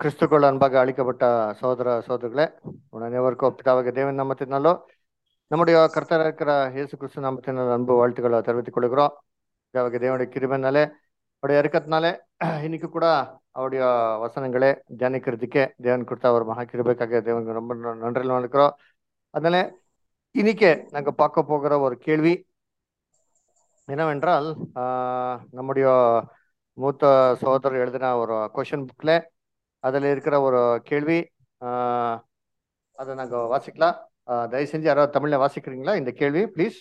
கிறிஸ்துக்குள் அன்பாக அளிக்கப்பட்ட சகோதர சகோதரர்களே உன் அனைவருக்கும் பிதாவாக தேவன் நாமத்தினாலோ நம்முடைய கர்த்தர் இருக்கிற இயேசு கிறிஸ்து நாமத்தினால் அன்பு வாழ்த்துக்களை தெரிவித்துக் கொள்கிறோம் பிதாவாக தேவனுடைய கிருபைனாலே அவருடைய இறக்கத்தினாலே இன்னைக்கு கூட அவருடைய வசனங்களே தியானிக்கிறதுக்கே தேவன் கொடுத்த ஒரு மகா கிருபைக்காக தேவனுக்கு ரொம்ப ந- நன்றியில் இருக்கிறோம் அதனால இன்னைக்கு நாங்க பார்க்க போகிற ஒரு கேள்வி என்னவென்றால் ஆஹ், நம்முடைய மூத்த சகோதரர் எழுதின ஒரு கொஷின் புக்ல அதில் இருக்கிற ஒரு கேள்வி ஆஹ், அதை நாங்கள் வாசிக்கலாம் ஆஹ், தயவு செஞ்சு யாராவது தமிழில் வாசிக்கிறீங்களா இந்த கேள்வி ப்ளீஸ்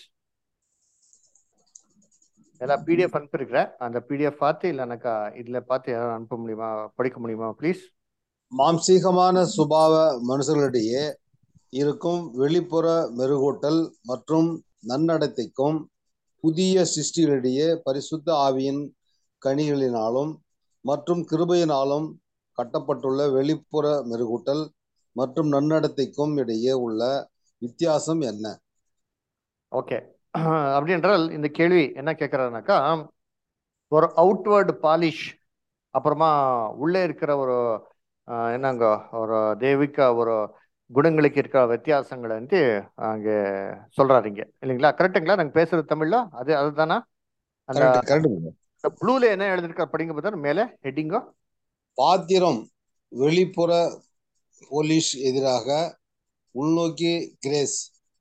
எல்லாம் பிடிஎஃப் அனுப்பியிருக்கிறேன் அந்த பிடிஎஃப் பார்த்து இல்லைனாக்கா இதில் பார்த்து யாராவது அனுப்ப முடியுமா படிக்க முடியுமா ப்ளீஸ் மாம்சீகமான சுபாவ மனுஷர்களிடையே இருக்கும் வெளிப்புற மெருகூட்டல் மற்றும் நன்னடத்தைக்கும் புதிய சிருஷ்டிகளிடையே பரிசுத்த ஆவியின் கனிகளினாலும் மற்றும் கிருபையினாலும் கட்டப்பட்டுள்ள வெளிப்புற மெருகூட்டல் மற்றும் நன்னடத்தைக்கும் இடையே உள்ள வித்தியாசம் என்ன ஓகே அப்படி என்றால் இந்த கேள்வி என்ன கேட்குறாருனாக்கா ஒரு அவுட்வர்டு பாலிஷ் அப்புறமா உள்ளே இருக்கிற ஒரு ஆஹ், என்னங்க ஒரு தெய்வீக ஒரு குணங்களுக்கு இருக்கிற வித்தியாசங்களை வந்து அங்கே சொல்றாரு இங்க இல்லைங்களா கரெக்டுங்களா நாங்கள் பேசுறது தமிழ்ல அது அதுதானா அந்த கரெக்ட் கரெக்ட் ப்ளூல என்ன எழுதிருக்கா படிங்க பார்த்தா மேலே ஹெட்டிங்கோ பாத்திரம் வெளிப்புற போலிஷ் எதிராக உள்நோக்கி கிரேஸ்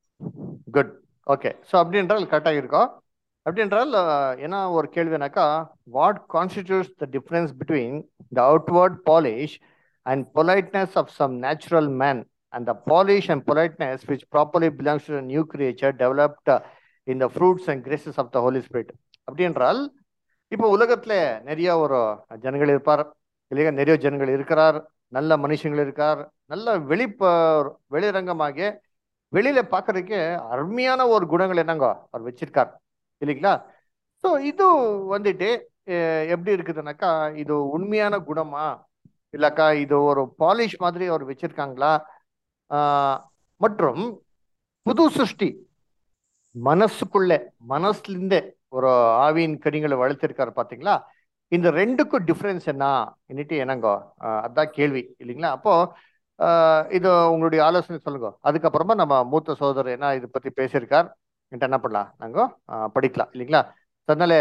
குட் ஓகே ஸோ அப்படி என்றால் கரெக்டாக இருக்கோம் அப்படி என்றால் அஹ், என்ன ஒரு கேள்வினாக்கா what constitutes the difference between the outward polish and politeness of some natural man and the polish and politeness which properly belongs to new creature developed in the fruits and graces of the holy spirit அப்படி என்றால் இப்போ உலகத்துல நிறைய ஒரு ஜனங்கள் இருப்பார் இல்லையா நிறைய ஜனங்கள் இருக்கிறார் நல்ல மனுஷங்கள் இருக்கார் நல்ல வெளிப்ப வெளிரங்கமாக வெளியில பார்க்கறதுக்கு அருமையான ஒரு குணங்கள் என்னங்க அவர் வச்சிருக்கார் இல்லைங்களா ஸோ இது வந்துட்டு அஹ், எப்படி இருக்குதுனாக்கா இது உண்மையான குணமா இல்லக்கா இது ஒரு பாலிஷ் மாதிரி அவர் வச்சிருக்காங்களா ஆஹ், மற்றும் புது சிருஷ்டி மனசுக்குள்ளே மனசுலேருந்தே ஒரு ஆவியின் கனிகளை வளர்த்திருக்காரு பாத்தீங்களா இந்த ரெண்டுக்கும் டிஃப்ரென்ஸ் என்ன இன்னிட்டு என்னங்கோ ஆஹ் அதான் கேள்வி இல்லைங்களா அப்போ ஆஹ் இது உங்களுடைய ஆலோசனை சொல்லுங்க அதுக்கப்புறமா நம்ம மூத்த சகோதரர் என்ன இதை பத்தி பேசியிருக்கார் என்கிட்ட என்ன பண்ணலாம் நாங்க ஆஹ் படிக்கலாம் இல்லைங்களா அதனால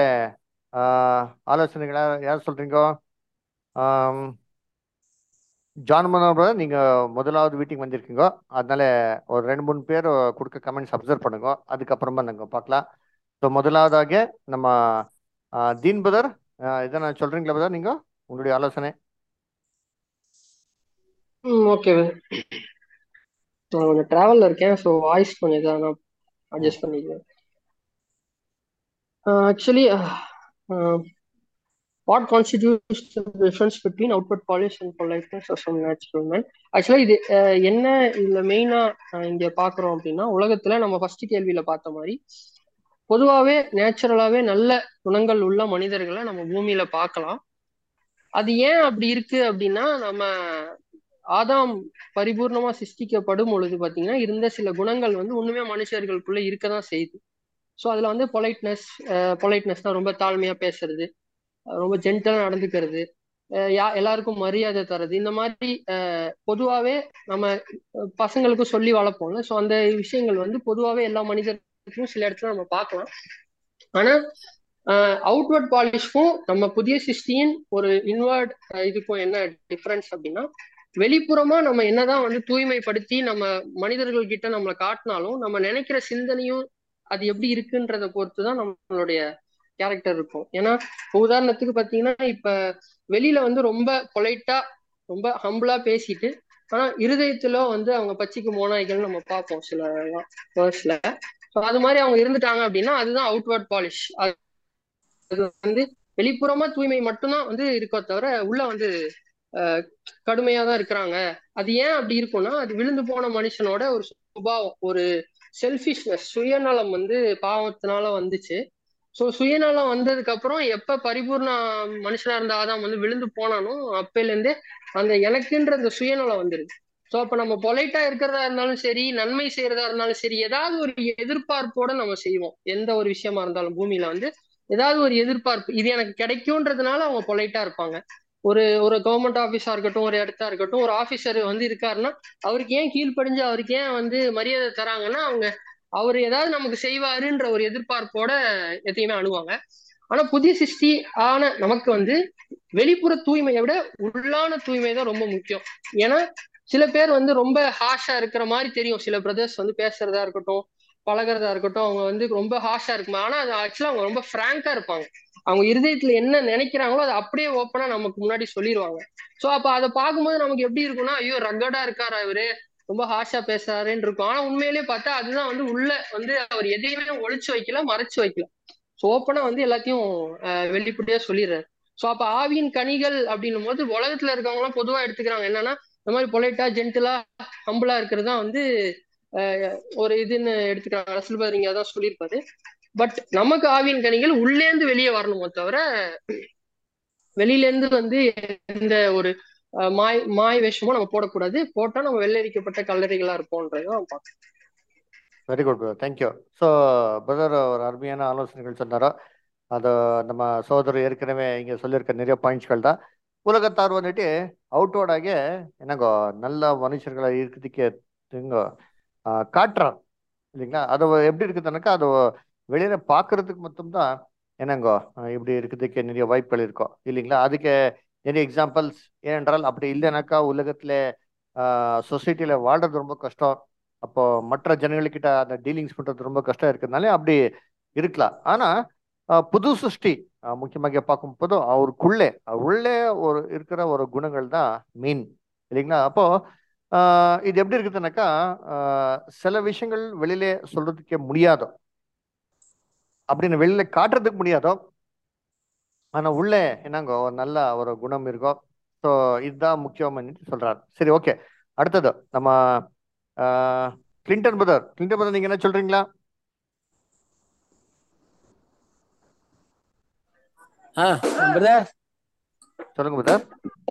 ஆஹ் ஆலோசனைகளா யார் சொல்றீங்க ஆம், ஜான் மனோகர் நீங்க முதலாவது மீட்டிங் வந்திருக்கீங்க அதனால ஒரு ரெண்டு மூணு பேர் கொடுக்க கமெண்ட்ஸ் அப்சர்வ் பண்ணுங்க அதுக்கப்புறமா நாங்க பார்க்கலாம் ஸோ முதலாவதாக நம்ம ஆஹ், தீன் பதர் இதை நான் சொல்றீங்களா பதர் நீங்க உங்களுடைய ஆலோசனை ம் ஓகே நான் கொஞ்சம் டிராவல்ல இருக்கேன் ஸோ வாய்ஸ் கொஞ்சம் இதாக நான் அட்ஜஸ்ட் பண்ணிக்குவேன் actually what constitutes difference between outward polish and politeness of some natural man ஆக்சுவலாக இது அஹ், என்ன இதில் மெயினாக இங்கே பார்க்குறோம் அப்படின்னா உலகத்தில் நம்ம ஃபர்ஸ்ட் கேள்வியில் பார்த்த மாதிரி பொதுவாகவே நேச்சுரலாகவே நல்ல குணங்கள் உள்ள மனிதர்களை நம்ம பூமியில பார்க்கலாம் அது ஏன் அப்படி இருக்கு அப்படின்னா நம்ம ஆதாம் பரிபூர்ணமா சிருஷ்டிக்கப்படும் பொழுது பாத்தீங்கன்னா இருந்த சில குணங்கள் வந்து ஒண்ணுமே மனுஷர்களுக்குள்ள இருக்கதான் செய்யுது ஸோ அதுல வந்து பொலைட்னஸ் பொலைட்னஸ்னா ரொம்ப தாழ்மையா பேசுறது அஹ் ரொம்ப ஜென்டலா நடந்துக்கிறது அஹ் யா எல்லாருக்கும் மரியாதை தர்றது இந்த மாதிரி அஹ் பொதுவாவே நம்ம அஹ் பசங்களுக்கும் சொல்லி வளர்ப்போம்ல ஸோ அந்த விஷயங்கள் வந்து பொதுவாவே எல்லா மனிதருக்கும் சில இடத்துல நம்ம பார்க்கலாம் ஆனா அவுட்வர்ட் பாலிஷ்க்கும் நம்ம புதிய சிருஷ்டியின் ஒரு இன்வர்ட் இதுக்கும் என்ன டிஃபரன்ஸ் அப்படின்னா வெளிப்புறமா நம்ம என்னதான் வந்து தூய்மைப்படுத்தி நம்ம மனிதர்கள் கிட்ட நம்மளை காட்டினாலும் நம்ம நினைக்கிற சிந்தனையும் அது எப்படி இருக்குன்றத பொறுத்து தான் நம்மளுடைய கேரக்டர் இருக்கும் ஏன்னா இப்ப உதாரணத்துக்கு பாத்தீங்கன்னா இப்ப வெளியில வந்து ரொம்ப பொலைட்டா ரொம்ப ஹம்பிளா பேசிட்டு ஆனா இருதயத்துல வந்து அவங்க பச்சைக்கு மோனாய்கள் நம்ம பார்ப்போம் சில வேர்ஸ்ல ஸோ அது மாதிரி அவங்க இருந்துட்டாங்க அப்படின்னா அதுதான் அவுட்வர்ட் பாலிஷ் அது வந்து வெளிப்புறமா தூய்மை மட்டும்தான் வந்து இருக்கோ தவிர உள்ள வந்து அஹ், கடுமையா தான் இருக்கிறாங்க அது ஏன் அப்படி இருக்கும்னா அது விழுந்து போன மனுஷனோட ஒரு சுபாவம் ஒரு செல்ஃபிஷ்னஸ் சுயநலம் வந்து பாவத்தினால வந்துச்சு ஸோ சுயநலம் வந்ததுக்கு அப்புறம் எப்ப பரிபூர்ண மனுஷனா இருந்த ஆதாம் வந்து விழுந்து போனானோ அப்பையில இருந்தே அந்த எனக்குன்ற அந்த சுயநலம் வந்துருது ஸோ அப்ப நம்ம பொலைட்டா இருக்கிறதா இருந்தாலும் சரி நன்மை செய்யறதா இருந்தாலும் சரி ஏதாவது ஒரு எதிர்பார்ப்போட நம்ம செய்வோம் எந்த ஒரு விஷயமா இருந்தாலும் பூமியில வந்து ஏதாவது ஒரு எதிர்பார்ப்பு இது எனக்கு கிடைக்கும்ன்றதுனால அவங்க பொலைட்டா இருப்பாங்க ஒரு ஒரு கவர்மெண்ட் ஆஃபீஸா இருக்கட்டும் ஒரு இடத்தா இருக்கட்டும் ஒரு ஆபீசர் வந்து இருக்காருன்னா அவருக்கு ஏன் கீழ்ப்படிஞ்சு அவருக்கு ஏன் வந்து மரியாதை தராங்கன்னா அவங்க அவர் ஏதாவது நமக்கு செய்வாருன்ற ஒரு எதிர்பார்ப்போட எதையுமே அணுவாங்க ஆனா புதிய சிருஷ்டி ஆன நமக்கு வந்து வெளிப்புற தூய்மையை விட உள்ளான தூய்மை தான் ரொம்ப முக்கியம் ஏன்னா சில பேர் வந்து ரொம்ப ஹாஷா இருக்கிற மாதிரி தெரியும் சில பிரதர்ஸ் வந்து பேசுறதா இருக்கட்டும் பழகிறதா இருக்கட்டும் அவங்க வந்து ரொம்ப ஹாஷா இருக்குமா ஆனா அது ஆக்சுவலா அவங்க ரொம்ப ஃப்ராங்கா இருப்பாங்க அவங்க இருதயத்துல என்ன நினைக்கிறாங்களோ அதை அப்படியே ஓப்பனா நமக்கு முன்னாடி சொல்லிடுவாங்க சோ அப்ப அதை பார்க்கும்போது நமக்கு எப்படி இருக்கும்னா ஐயோ ரகடா இருக்காரு அவரு ரொம்ப ஹாஷா பேசுறாருன்னு இருக்கும் ஆனா உண்மையிலேயே பார்த்தா அதுதான் வந்து உள்ள வந்து அவர் எதையுமே ஒழிச்சு வைக்கல மறைச்சு வைக்கல ஸோ ஓப்பனா வந்து எல்லாத்தையும் வெளிப்படையா சொல்லிடுறாரு ஸோ அப்ப ஆவியின் கனிகள் அப்படின்னும் போது உலகத்துல இருக்கவங்க எல்லாம் பொதுவா எடுத்துக்கிறாங்க என்னன்னா இந்த மாதிரி பொலைட்டா ஜென்டிலா ஹம்பிளா இருக்கிறது தான் வந்து ஒரு இதுன்னு எடுத்துக்கிறாங்க ரசல்பர் இங்க அதான் சொல்லியிருப்பாரு பட் நமக்கு ஆவியின் கனிகள் உள்ளேந்து வெளியே வரணுமோ தவிர வெளியில இருந்து வந்து எந்த ஒரு மாய் மாய் வேஷமும் நம்ம போடக்கூடாது போட்டா நம்ம வெள்ளரிக்கப்பட்ட கல்லறைகளா இருப்போம்ன்றதும் பார்க்கணும் very good brother thank you so brother ஒரு அருமையான ஆலோசனைகள் சொன்னாரோ அதை நம்ம சோதரர் ஏற்கனவே இங்கே சொல்லியிருக்க நிறைய பாயிண்ட்ஸ்கள் தான் உலகத்தார் வந்துட்டு அவுட்டோடாக என்னங்கோ நல்ல மனுஷர்களை இருக்கிறதுக்கு இங்க காட்டுறார் இல்லைங்களா அது எப்படி இருக்குதுனாக்கா அது வெளியில பார்க்கறதுக்கு மட்டும்தான் என்னங்கோ இப்படி இருக்கிறதுக்கு நிறைய வாய்ப்புகள் இருக்கும் இல்லைங்களா அதுக்கு நிறைய எக்ஸாம்பிள்ஸ் ஏனென்றால் அப்படி இல்லைனாக்கா உலகத்துல சொசைட்டியில வாழ்றது ரொம்ப கஷ்டம் அப்போ மற்ற ஜனங்கள்கிட்ட அந்த டீலிங்ஸ் பண்றது ரொம்ப கஷ்டம் இருக்கிறதுனால அப்படி இருக்கலாம் ஆனா புது சிருஷ்டி முக்கியமாக பார்க்கும்போது அவருக்குள்ளே உள்ளே ஒரு இருக்கிற ஒரு குணங்கள் தான் மீன் இல்லைங்களா அப்போ இது எப்படி இருக்குதுனாக்கா சில விஷயங்கள் வெளியிலே சொல்றதுக்கே முடியாதோ அப்படின்னு வெளியில காட்டுறதுக்கு முடியாதோ ஆனா உள்ளே என்னங்கோ ஒரு நல்ல ஒரு குணம் இருக்கும் ஸோ இதுதான் முக்கியம் சொல்றாரு சரி ஓகே அடுத்தது நம்ம கிளின்டன் பிரதர் கிளின்டன் பிரதர் நீங்க என்ன சொல்றீங்களா பிரதர் சொல்லுங்க பிரதர்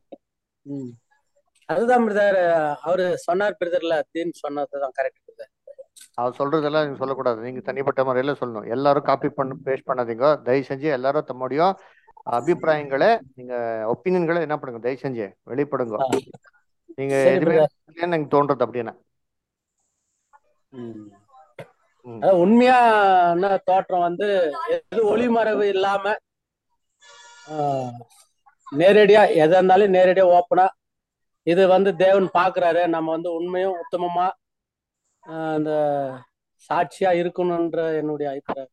அதுதான் பிரதர் அவரு சொன்னார் பிரதர்ல தீன் சொன்னதுதான் கரெக்ட் பிரதர் அவர் சொல்றதெல்லாம் நீங்க சொல்லக்கூடாது நீங்க தனிப்பட்ட முறையில சொல்லணும் எல்லாரும் காப்பி பண்ண பேஸ்ட் பண்ணாதீங்க தயவு செஞ்சு எல்லாரும் தம்முடைய அபிப்பிராயங்களை நீங்க ஒப்பீனியன்களை என்ன பண்ணுங்க தயவு செஞ்சு வெளிப்படுங்க நீங்க எதுவுமே எனக்கு தோன்றது அப்படின்னா உண்மையான தோற்றம் வந்து எது ஒளிமறைவு இல்லாம நேரடியா எதா இருந்தாலும் நேரடியா ஓப்பனா இது வந்து தேவன் பாக்குறாரு நம்ம வந்து உண்மையும் உத்தமமா அந்த சாட்சியா இருக்கணும்ன்ற என்னுடைய அபிப்பிராயம்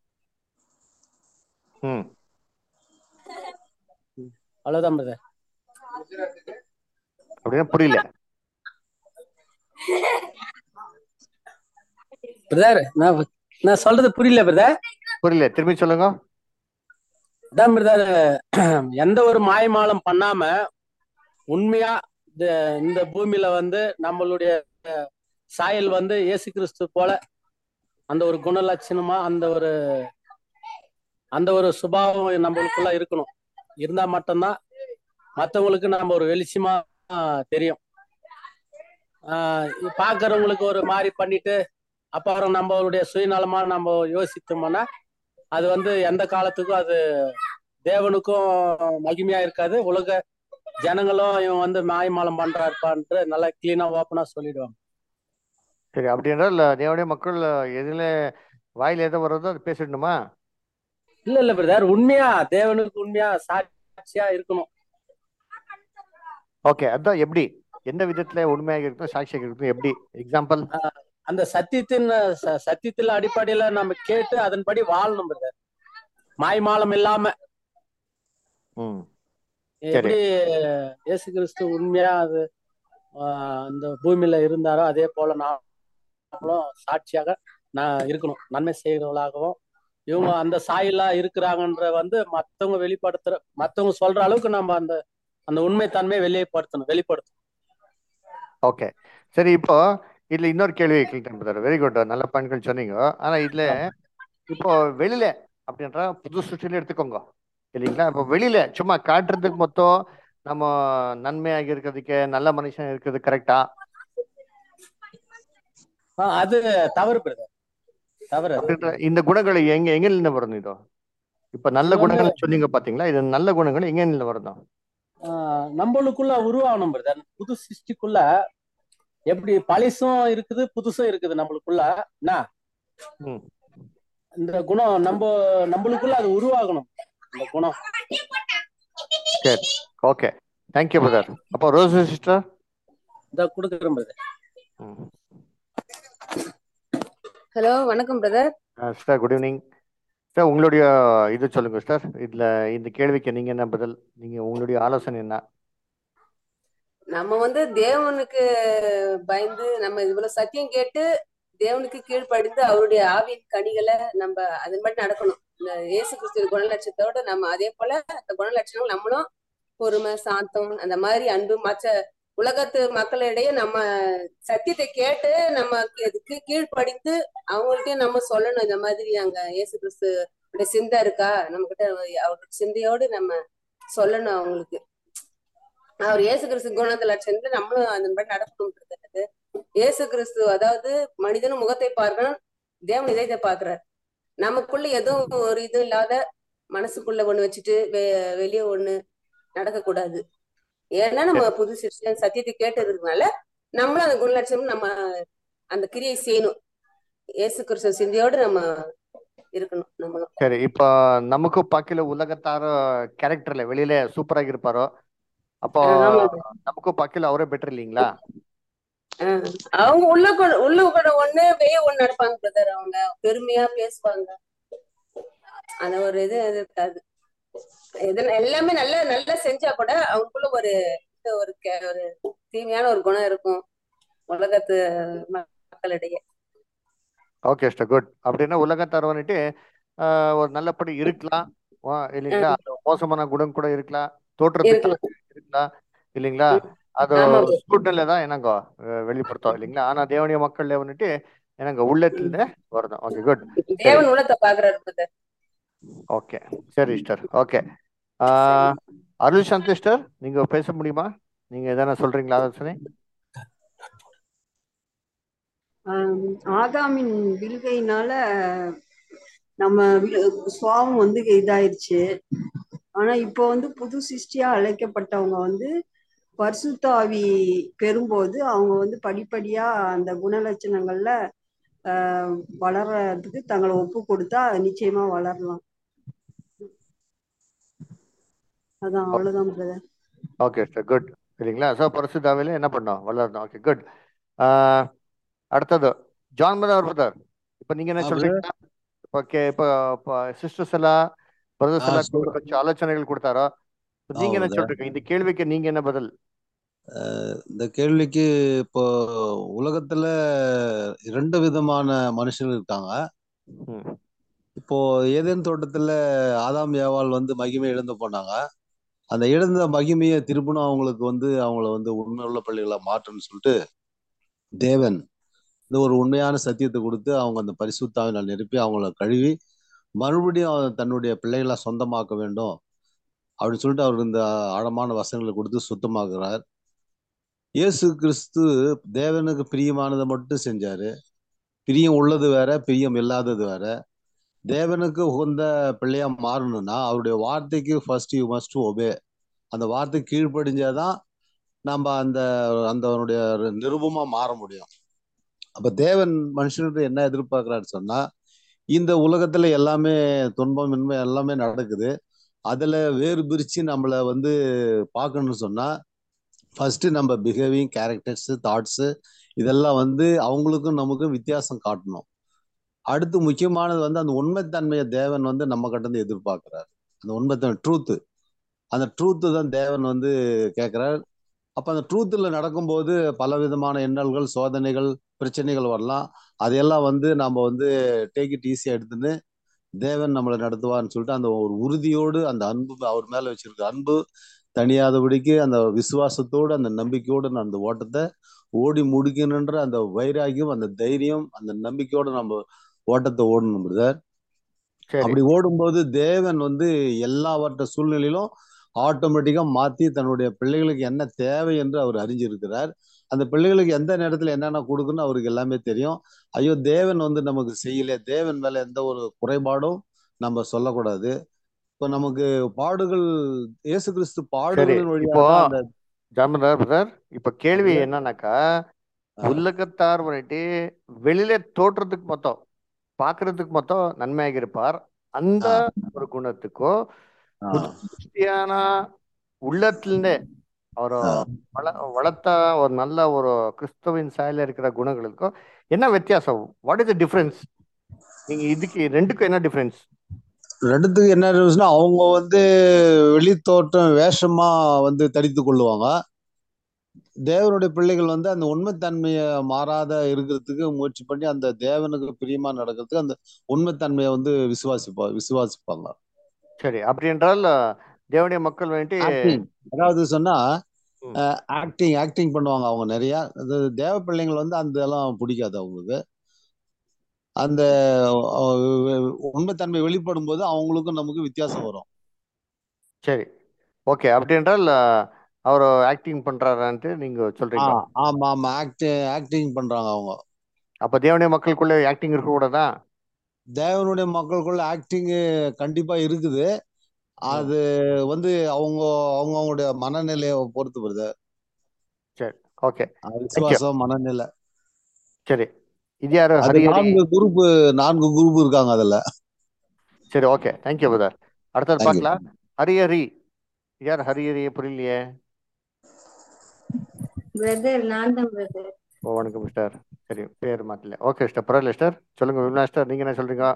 அவ்வளவுதான் பிரதர் அப்படின்னா புரியல பிரதர் நான் நான் சொல்றது புரியல பிரதர் புரியல திரும்பி சொல்லுங்க அதான் பிரதர் எந்த ஒரு மாயமாலம் பண்ணாம உண்மையா இந்த பூமியில வந்து நம்மளுடைய சாயல் வந்து இயேசு கிறிஸ்து போல அந்த ஒரு குணலட்சணமா அந்த ஒரு அந்த ஒரு சுபாவம் நம்மளுக்குள்ள இருக்கணும் இருந்தா மட்டும்தான் மற்றவங்களுக்கு நம்ம ஒரு வெளிச்சமா தெரியும் பாக்குறவங்களுக்கு ஒரு மாதிரி பண்ணிட்டு அப்புறம் நம்மளுடைய சுயநலமா நம்ம யோசித்தோம்னா அது வந்து எந்த காலத்துக்கும் அது தேவனுக்கும் மகிமையா இருக்காது உலக ஜனங்களும் இவன் வந்து மாயமாலம் பண்றாருப்பான்ட்டு நல்லா கிளீனா ஓப்பனா சொல்லிடுவாங்க சரி அப்படி என்றால் தேவனுடைய மக்கள் எதுல வாயில் எதை வர்றதோ அது பேசிடணுமா இல்ல இல்ல பிரதர் உண்மையா தேவனுக்கு உண்மையா சாட்சியா இருக்கணும் ஓகே அதான் எப்படி எந்த விதத்துல உண்மையாக இருக்கணும் சாட்சியாக இருக்கணும் எப்படி எக்ஸாம்பிள் அந்த சத்தியத்தின் சத்தியத்துல அடிப்படையில நம்ம கேட்டு அதன்படி வாழணும் பிரதர் மாய்மாலம் இல்லாம எப்படி இயேசு கிறிஸ்து உண்மையா அது அந்த பூமியில இருந்தாரோ அதே போல நாமளும் சாட்சியாக நான் இருக்கணும் நன்மை செய்கிறவர்களாகவும் இவங்க அந்த சாயலா இருக்கிறாங்கன்ற வந்து மத்தவங்க வெளிப்படுத்துற மத்தவங்க சொல்ற அளவுக்கு நம்ம அந்த அந்த உண்மை தன்மையை வெளிப்படுத்தணும் வெளிப்படுத்தணும் ஓகே சரி இப்போ இதுல இன்னொரு கேள்வி கேட்கிறேன் வெரி குட் நல்ல பாயிண்ட்கள் சொன்னீங்க ஆனா இதுல இப்போ வெளியில அப்படின்ற புது சுற்றில எடுத்துக்கோங்க இல்லைங்களா இப்போ வெளியில சும்மா காட்டுறதுக்கு மொத்தம் நம்ம நன்மையாக இருக்கிறதுக்கு நல்ல மனுஷன் இருக்கிறது கரெக்டா அது தவறு பிரதர் தவறு இந்த குணங்கள் எங்க எங்க இருந்து வரணும் இதோ இப்ப நல்ல குணங்கள் சொன்னீங்க பாத்தீங்களா இது நல்ல குணங்கள் எங்க இருந்து வரணும் ஆஹ் நம்மளுக்குள்ள உருவாகணும் பிரதர் புது சிருஷ்டிக்குள்ள எப்படி பழசும் இருக்குது புதுசும் இருக்குது நம்மளுக்குள்ள என்ன ம் இந்த குணம் நம்ம நம்மளுக்குள்ள அது உருவாகணும் இந்த குணம் சரி ஓகே தேங்க்யூ பிரதர் அப்போ ரோஸ் சிஸ்டர் இதை கொடுக்குறேன் பிரதர் ஹலோ வணக்கம் brother sister good evening sir உங்களுடைய இது சொல்லுங்க சார் இதுல இந்த கேள்விக்கு நீங்க என்ன பதில் நீங்க உங்களுடைய ஆலோசனை என்ன நம்ம வந்து தேவனுக்கு பயந்து நம்ம இவ்வளவு சத்தியம் கேட்டு தேவனுக்கு கீழ்ப்படிந்து அவருடைய ஆவியின் கனிகளை நம்ம அதன் மாதிரி நடக்கணும் இந்த இயேசு கிறிஸ்து குணலட்சத்தோட நம்ம அதே போல அந்த குணலட்சணம் நம்மளும் பொறுமை சாந்தம் அந்த மாதிரி அன்பு மற்ற உலகத்து மக்களிடையே நம்ம சத்தியத்தை கேட்டு நம்ம அதுக்கு கீழ்ப்படிந்து அவங்கள்ட்டயும் நம்ம சொல்லணும் இந்த மாதிரி அங்க இயேசு கிறிஸ்து சிந்தை இருக்கா நம்ம கிட்ட அவருடைய சிந்தையோடு நம்ம சொல்லணும் அவங்களுக்கு அவர் இயேசு கிறிஸ்து குணத்துல சென்று நம்மளும் அந்த மாதிரி நடக்கணும்ன்றது இயேசு கிறிஸ்து அதாவது மனிதனும் முகத்தை பார்க்கணும் தேவன் இதயத்தை பாக்குறாரு நமக்குள்ள எதுவும் ஒரு இதுவும் இல்லாத மனசுக்குள்ள ஒண்ணு வச்சுட்டு வெ வெளியே ஒண்ணு நடக்க கூடாது ஏன்னா நம்ம புது சிருஷ்டியன் சத்தியத்தை கேட்டதுனால நம்மளும் அந்த குணலட்சணம் நம்ம அந்த கிரியை செய்யணும் இயேசு கிறிஸ்து சிந்தையோடு நம்ம இருக்கணும் நம்மளும் சரி இப்போ நமக்கு பாக்கில உலகத்தார கேரக்டர்ல வெளியில சூப்பராக இருப்பாரோ அப்போ ஆமா நமக்கும் பாக்கில அவரே பெட்டர் இல்லைங்களா ஆஹ் அவங்க உள்ள கூட உள்ள கூட ஒண்ணு வெளிய ஒண்ணு நடப்பாங்க பிரதர் அவங்க பெருமையா பேசுவாங்க அந்த ஒரு இது இது இருக்காது எது எல்லாமே நல்லா நல்லா செஞ்சா கூட அவங்களுக்குள்ள ஒரு இது ஒரு கே- ஒரு தீமையான ஒரு குணம் இருக்கும் உலகத்து மக்களிடையே ஓகே சார் குட் அப்படின்னா உலகத்தார் வந்துட்டு ஆஹ், ஒரு நல்லபடி இருக்கலாம் வா, இல்லைங்களா அது மோசமான குணம் கூட இருக்கலாம் தோற்றத்துக்கு இருக்கலாம் இருக்கலாம் இல்லைங்களா ம். அது ஆமா brother. சூழ்நிலை தான் என்னங்க அஹ், வெளிப்படுத்தும் இல்லைங்களா ஆனா தேவனிய மக்கள்ல வந்துட்டு எனக்கு உள்ளத்துல வருது ஓகே குட் சரி தேவன் உள்ளத்தை பாக்குறாரு பிரதர் ஓகே சரி sister okay Arul Shanthi sister நீங்க பேச முடியுமா நீங்க எதனா சொல்றீங்களா ஆலோசனை ஆம், ஆதாமின் வில்கையினால நம்ம வி- சுவாபம் வந்து இதாயிருச்சு ஆனா இப்போ வந்து புது சிருஷ்டியா அழைக்கப்பட்டவங்க வந்து பரிசுத்த ஆவி பெறும்போது அவங்க வந்து படிப்படியா அந்த குணலட்சணங்கள்ல ஆஹ், வளர்றதுக்கு தங்களை ஒப்பு கொடுத்தா நிச்சயமா வளரலாம் அதான் அவ்வளவுதான் பிரதர் ஓகே சார் குட் இல்லைங்களா ஸோ பரிசுத்தாவில என்ன பண்ணோம் வளரணும் ஓகே குட் அடுத்தது ஜான் மதர் பிரதர் இப்போ நீங்க என்ன ஆ, சொல்றீங்க இப்போ கே இப்போ சிஸ்டர்ஸ் எல்லாம் பிரதர்ஸ் ஆ, எல்லாம் சொல்றேன். கொஞ்சம் ஆலோசனைகள் கொடுத்தாரோ இப்ப நீங்க என்ன brother. சொல்றீங்க இந்த கேள்விக்கு நீங்க என்ன பதில் இந்த கேள்விக்கு இப்போ உலகத்துல இரண்டு விதமான மனுஷர்கள் இருக்காங்க ம் இப்போ ஏதேன் தோட்டத்துல ஆதாம் ஏவாள் வந்து மகிமை இழந்து போனாங்க அந்த இழந்த மகிமையை திரும்பணும் அவங்களுக்கு வந்து அவங்கள வந்து உண்மையுள்ள பள்ளிகளை மாற்றணும்னு சொல்லிட்டு தேவன் இந்த ஒரு உண்மையான சத்தியத்தை கொடுத்து அவங்க அந்த பரிசுத்தாவினால் நிரப்பி அவங்கள கழுவி மறுபடியும் அவன் தன்னுடைய பிள்ளைகளை சொந்தமாக்க வேண்டும் அப்படின்னு சொல்லிட்டு அவருக்கு இந்த ஆழமான வசனங்களை கொடுத்து சுத்தமாக்குறார் இயேசு கிறிஸ்து தேவனுக்கு பிரியமானதை மட்டும் செஞ்சாரு பிரியம் உள்ளது வேற பிரியம் இல்லாதது வேற தேவனுக்கு உகந்த பிள்ளையா மாறணும்னா அவருடைய வார்த்தைக்கு ஃபர்ஸ்ட் யூ மஸ்ட் ஒபே அந்த வார்த்தை கீழ்ப்படிஞ்சாதான் நம்ம அந்த அந்த நிருபமா மாற முடியும் அப்ப தேவன் மனுஷன்கிட்ட என்ன எதிர்பார்க்கிறாரு சொன்னா இந்த உலகத்துல எல்லாமே துன்பம் இன்மை எல்லாமே நடக்குது அதுல வேறு பிரிச்சு நம்மள வந்து பார்க்கணும்னு சொன்னா ஃபர்ஸ்ட் நம்ம பிஹேவிங் கேரக்டர்ஸ் தாட்ஸ் இதெல்லாம் வந்து அவங்களுக்கும் நமக்கும் வித்தியாசம் காட்டணும் அடுத்து முக்கியமானது வந்து அந்த உண்மைத்தன்மையை தேவன் வந்து நம்ம கிட்ட இருந்து எதிர்பார்க்கிறார் அந்த உண்மைத்தன்மை ட்ரூத்து அந்த ட்ரூத்து தான் தேவன் வந்து கேட்கிறார் அப்ப அந்த ட்ரூத்தில் நடக்கும்போது பல விதமான எண்ணல்கள் சோதனைகள் பிரச்சனைகள் வரலாம் அதையெல்லாம் வந்து நம்ம வந்து டேக் இட் ஈஸியா எடுத்துன்னு தேவன் நம்மளை நடத்துவார்னு சொல்லிட்டு அந்த ஒரு உறுதியோடு அந்த அன்பு அவர் மேல வச்சிருக்க அன்பு தனியாதபடிக்கு அந்த விசுவாசத்தோடு அந்த நம்பிக்கையோடு நான் அந்த ஓட்டத்தை ஓடி முடிக்கணுன்ற அந்த வைராகியம் அந்த தைரியம் அந்த நம்பிக்கையோட நம்ம ஓட்டத்தை ஓடணும் பிரதர் சரி அப்படி ஓடும்போது தேவன் வந்து எல்லாவற்ற சூழ்நிலையிலும் ஆட்டோமேட்டிக்கா மாத்தி தன்னுடைய பிள்ளைகளுக்கு என்ன தேவை என்று அவர் அறிஞ்சிருக்கிறார் அந்த பிள்ளைகளுக்கு எந்த நேரத்துல என்னென்ன கொடுக்கணும் அவருக்கு எல்லாமே தெரியும் ஐயோ தேவன் வந்து நமக்கு செய்யல தேவன் மேல எந்த ஒரு குறைபாடும் நம்ம சொல்லக்கூடாது இப்ப நமக்கு பாடுகள் இயேசு கிறிஸ்து சரி பாடுகளின் இப்போ வழியாக அந்த ஜாமதார் பிரதர் இப்ப கேள்வி brother, என்னன்னாக்கா ஆ, உலகத்தார் வந்துட்டு வெளியில தோற்றத்துக்கு மொத்தம் பார்க்கறதுக்கு மொத்தம் நன்மையாக இருப்பார் அந்த ஆ, ஒரு குணத்துக்கோ ஆ, புது சிருஷ்டியான உள்ளத்திலிருந்தே அவர் ஆ. வள வளர்த்த ஒரு நல்ல ஒரு கிறிஸ்துவின் சாயல இருக்கிற குணங்களுக்கும் என்ன வித்தியாசம் வாட் இஸ் த டிஃபரன்ஸ் நீங்க இதுக்கு ரெண்டுக்கும் என்ன டிஃபரன்ஸ் ரெண்டுத்துக்கு என்ன difference-னா, அவங்க வந்து வெளித்தோற்றம் வேஷமா வந்து தடித்து கொள்ளுவாங்க தேவனுடைய பிள்ளைகள் வந்து அந்த உண்மைத்தன்மையை மாறாத இருக்கிறதுக்கு முயற்சி பண்ணி அந்த தேவனுக்கு பிரியமா நடக்கிறதுக்கு அந்த உண்மைத்தன்மையை வந்து விசுவாசிப்பா விசுவாசிப்பாங்க சரி அப்படி என்றால் தேவனுடைய மக்கள் வந்துட்டு ஆக்டிங் அதாவது சொன்னா ம், ஆக்டிங் ஆக்டிங் பண்ணுவாங்க அவங்க நிறைய அது தேவ பிள்ளைங்கள் வந்து அந்த எல்லாம் பிடிக்காது அவங்களுக்கு அந்த அஹ், உண்மைத்தன்மை வெளிப்படும் போது அவங்களுக்கும் நமக்கு வித்தியாசம் வரும் சரி ஓகே அப்படி என்றால் அவர் ஆக்டிங் பண்றாரான்ட்டு நீங்க ஆ சொல்றீங்க ஆமா ஆமா ஆக்டிங் ஆக்டிங் பண்றாங்க அவங்க அப்ப தேவனுடைய மக்களுக்குள்ள ஆக்டிங் இருக்க கூடாதா தேவனுடைய மக்களுக்குள்ள ஆக்டிங் கண்டிப்பா இருக்குது ம், அது வந்து அவங்க அவங்க அவங்களுடைய மனநிலையை பொறுத்து வருது சரி ஓகே அஹ் தேங்க்யூ விசுவாசம் மனநிலை சரி இது யாரு அது ஹரிஹரி நான்கு குரூப் நான்கு குரூப் இருக்காங்க அதுல சரி ஓகே தேங்க்யூ பிரதர் அடுத்தது தேங்க்யூ பார்க்கலாம் ஹரிஹரி இது யார் ஹரிஹரி புரியலையே பிரதர் நான் தான் பிரதர் ஓ வணக்கம் மிஸ்டர் சரி பேர் மாத்தல ஓகே மிஸ்டர் பரவாயில்ல மிஸ்டர் சொல்லுங்க விமலா மிஸ்டர் நீங்க என்ன சொல்றீங்க